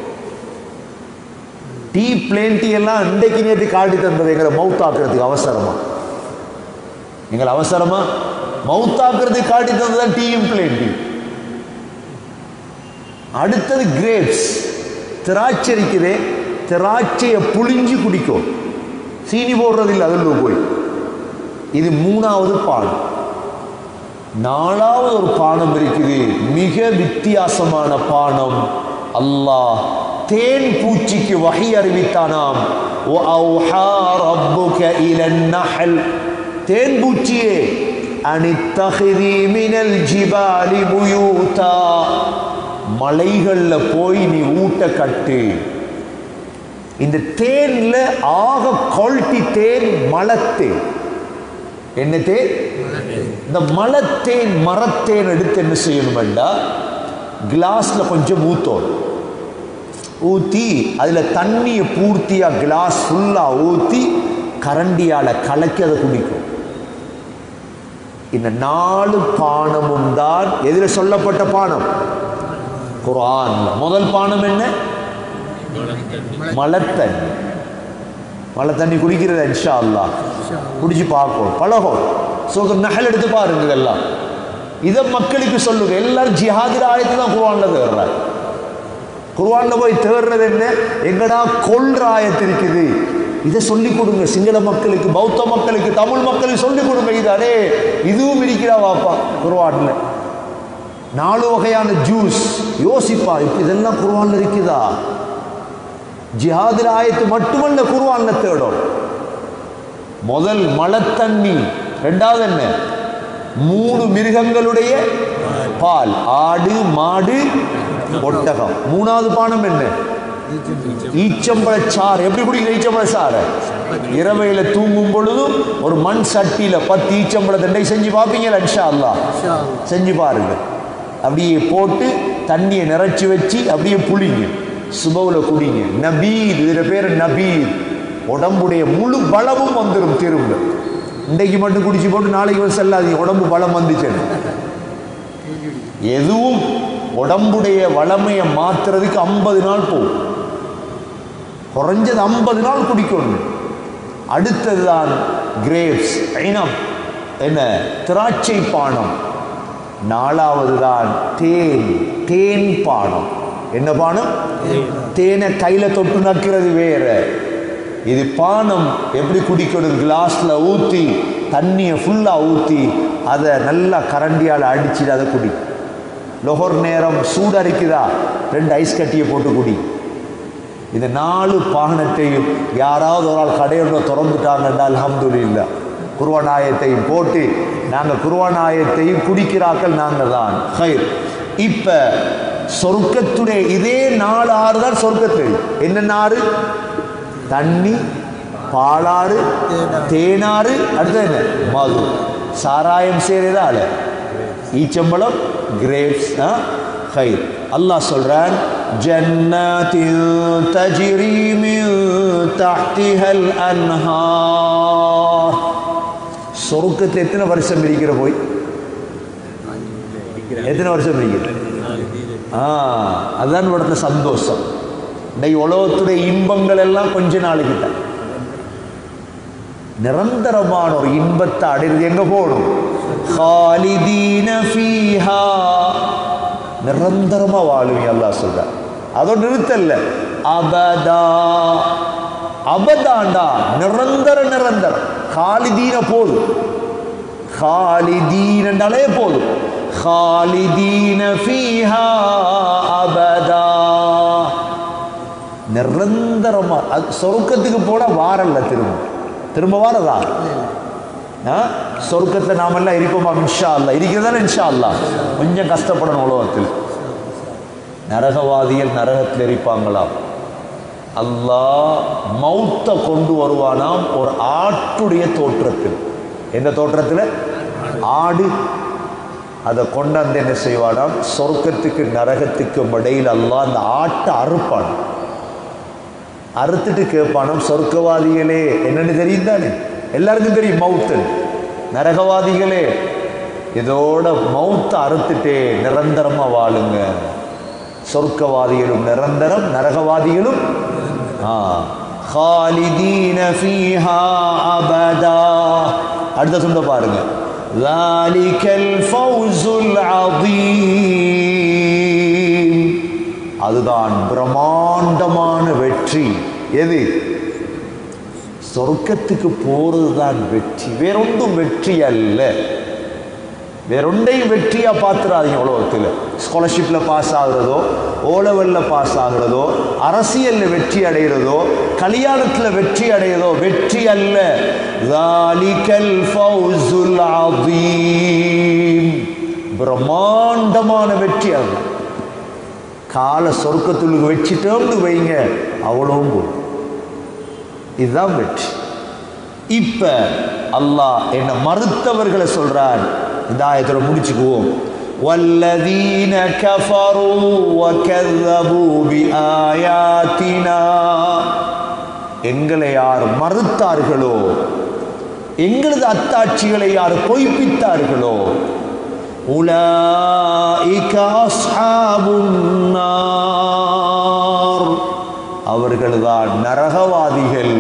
டீ பிளேன் டீ எல்லாம் இன்றைக்கு நேற்று காட்டி தந்தது எங்களை மவுத்தாக்குறதுக்கு அவசரமா எங்களை அவசரமா மவுத்தாக்குறதுக்கு காட்டி தந்தது தான் டீயும் பிளேன் டீ அடுத்தது கிரேப்ஸ் திராட்சை இருக்குதே திராட்சையை புளிஞ்சு குடிக்கும் சீனி போடுறது இல்லை அதில் போய் இது மூணாவது பானம் நாலாவது ஒரு பானம் இருக்குது மிக வித்தியாசமான பானம் அல்லாஹ் தேன் பூச்சிக்கு வகை அறிவித்தானாம் وَأَوْحَى رَبُّكَ إِلَى النَّحْلِ தேன் பூச்சியே அனித்தகிதி மினல் ஜிபாலி புயூதா மலைகள்ல போய் நீ ஊட்ட கட்டு இந்த தேன்ல ஆக குவாலிட்டி தேன் மலத்தேன் என்ன தேன் இந்த மலத்தேன் மரத்தேன் எடுத்து என்ன செய்யணுமெண்டா கிளாஸ்ல கொஞ்சம் ஊத்தோம் ஊற்றி அதில் தண்ணியை பூர்த்தியாக கிளாஸ் ஃபுல்லாக ஊற்றி கரண்டியால் கலக்கி அதை குடிக்கும் இந்த நாலு பானமும் தான் எதில் சொல்லப்பட்ட பானம் குர்ஆன்ல முதல் பானம் என்ன மலத்தண்ணி மழை தண்ணி குடிக்கிறது இன்ஷா அல்லாஹ் குடிச்சு பார்க்கும் பழகும் ஸோ நகல் எடுத்து பாருங்க இதெல்லாம் இதை மக்களுக்கு சொல்லுங்க எல்லாரும் ஜிஹாதில் ஆயத்து தான் குர்ஆன்ல தேடுறாங்க குர்ஆன்ல போய் தேடுறது என்ன எங்கடா கொல்ற ஆயத்து இருக்குது இதை சொல்லிக் கொடுங்க சிங்கள மக்களுக்கு பௌத்த மக்களுக்கு தமிழ் மக்களுக்கு சொல்லிக் கொடுங்க இது அடே இதுவும் இருக்கிறா வாப்பா குர்ஆன்ல நாலு வகையான ஜூஸ் யோசிப்பா இப்ப இதெல்லாம் குர்ஆன்ல இருக்குதா ஜிஹாதில் ஆயத்து மட்டுமல்ல குர்ஆன்ல தேடும் முதல் மலத்தண்ணி ரெண்டாவது என்ன மூணு மிருகங்களுடைய பால் ஆடு மாடு ஒட்டகம் மூணாவது பானம் என்ன ஈச்சம்பழச்சாறு எப்படி குடிக்கிற ஈச்சம்பழச்சாறு இரவையில தூங்கும் பொழுதும் ஒரு மண் சட்டியில பத்து ஈச்சம்பழ தண்டை செஞ்சு பார்ப்பீங்களா இன்ஷா அல்லாஹ் இன்ஷா அல்லாஹ். செஞ்சு பாருங்க அப்படியே போட்டு தண்ணியை நிறைச்சி வச்சு அப்படியே புளிங்க சுபவுல குடிங்க நபீர் இதுல பேர் நபீர் உடம்புடைய முழு பலமும் வந்துடும் திரும்ப இன்றைக்கு மட்டும் குடிச்சு போட்டு நாளைக்கு வந்து செல்லாதீங்க உடம்பு பலம் வந்துச்சுன்னு எதுவும் உடம்புடைய வளமையை மாத்துறதுக்கு ஐம்பது நாள் போகும் குறைஞ்சது ஐம்பது நாள் குடிக்கணும் அடுத்ததுதான் கிரேப்ஸ் ஐனம் என்ன திராட்சை பானம் நாலாவது தான் தேன் தேன் பானம் என்ன பானம் தேனை கையில தொட்டு நக்கிறது வேற இது பானம் எப்படி குடிக்கணும் கிளாஸ்ல ஊத்தி தண்ணியை ஃபுல்லா ஊத்தி அதை நல்லா கரண்டியால் அடிச்சுட்டு அதை குடி லொஹர் நேரம் சூடா இருக்குதா ரெண்டு ஐஸ் கட்டியை போட்டு குடி இந்த நாலு பாகனத்தையும் யாராவது ஒரு ஆள் கடையொன்றை திறந்துட்டாங்கன்னா அல்ஹம்துலில்லாஹ் குர்ஆன் ஆயத்தையும் போட்டு நாங்க குர்ஆன் ஆயத்தையும் குடிக்கிறாக்கள் நாங்க தான் ஹைர் இப்ப சொர்க்கத்துடைய இதே நாலு ஆறு தான் சொர்க்கத்தில் என்ன ஆறு தண்ணி பாலாறு தேனாறு அடுத்தது என்ன மது சாராயம் செய்யறதால ஈச்சம்பழம் கிரேப்ஸ் ஹைர் அல்லாஹ் சொல்றான் ஜன்னாத்தின் தஜ்ரி மின் தஹ்திஹல் அன்ஹார் சொர்க்கத்தில் எத்தனை வருஷம் இருக்கிற போய் எத்தனை வருஷம் இருக்கிறது ஆ அதுதான் இവിടുത്തെ சந்தோஷம் இன்னைக்கு உலகத்துடைய இன்பங்கள் எல்லாம் கொஞ்ச நாளைக்கு தான் நிரந்தரமான ஒரு இன்பத்தை அடைறது எங்க போகணும் خالدين فيها நிரந்தரமா வாழுவீங்க அல்லாஹ் சொல்ற அதோட நிறுத்தல்ல அபதா அபதாண்டா நிரந்தர நிரந்தரம் காலிதீன போதும் காலிதீனண்டாலே போதும் காலிதீன ஃபீஹா அபதா நிரந்தரமா அது சொர்க்கத்துக்கு போனா வாரல்ல திரும்ப திரும்ப வாரதா ஆ? சொர்க்கத்துல நாமெல்லாம் இருப்போமா இன்ஷா அல்லா இருக்கிறதால இன்ஷா அல்லா கொஞ்சம் கஷ்டப்படணும் உலகத்தில் நரகவாதிகள் நரகத்தில் இருப்பாங்களாம் அல்லாஹ் மௌத்தை கொண்டு வருவானாம் ஒரு ஆட்டுடைய தோற்றத்தில் எந்த தோற்றத்தில் ஆடு அதை கொண்டாந்து என்ன செய்வானாம் சொர்க்கத்துக்கு நரகத்துக்கும் இடையில் அல்லாஹ் அந்த ஆட்டை அறுப்பான் அறுத்துட்டு கேட்பானாம் சொர்க்கவாதிகளே என்னன்னு தெரியும் தானே எல்லாருக்கும் தெரியும் மவுத்து நரகவாதிகளே இதோட மவுத்தை அறுத்துட்டே நிரந்தரமா வாழுங்க சொர்க்கவாதிகளும் நிரந்தரம் நரகவாதிகளும் ஆ خالدين فيها أبدا அடுத்த சொல்ல பாருங்க ذلك الفوز العظيم அதுதான் பிரம்மாண்டமான வெற்றி எது சொர்க்கத்துக்கு போறது தான் வெற்றி வேறொன்றும் வெற்றி அல்ல வேறொன்றையும் வெற்றியா பார்த்துறாதீங்க உலகத்தில் ஸ்காலர்ஷிப்ல பாஸ் ஆகுறதோ ஓ லெவல்ல பாஸ் ஆகுறதோ அரசியல்ல வெற்றி அடைகிறதோ கல்யாணத்துல வெற்றி அடைகிறதோ வெற்றி அல்ல ذَلِكَ الْفَوْزُ الْعَظِيمُ. பிரம்மாண்டமான வெற்றி அது கால சொர்க்கத்துள்ளுக்கு வச்சுட்டோம்னு வைங்க அவ்வளவும் போதும் இதுதான் வெற்றி இப்ப அல்லாஹ் என்ன மறுத்தவர்களை சொல்றான் இந்த ஆயத்தோட முடிச்சுக்குவோம் والذين كفروا وكذبوا بآياتنا எங்களை யார் மறுத்தார்களோ எங்களது அத்தாட்சிகளை யார் பொய்ப்பித்தார்களோ உலாயிக அஸ்ஹாபுன் நார் அவர்கள்தான் நரகவாதிகள்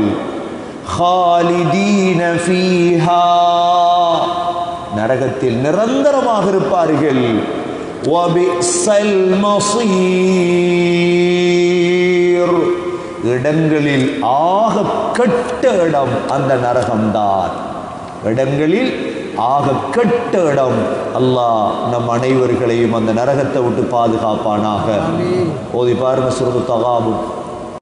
خالدين فيها நரகத்தில் நிரந்தரமாக இருப்பார்கள் وبئس المصير இடங்களில் ஆக கெட்ட இடம் அந்த நரகம்தான் இடங்களில் ஆக கெட்ட இடம் அல்லாஹ் நம் அனைவர்களையும் அந்த நரகத்தை விட்டு பாதுகாப்பானாக ஓதி பாருங்க சுருது தகாபும்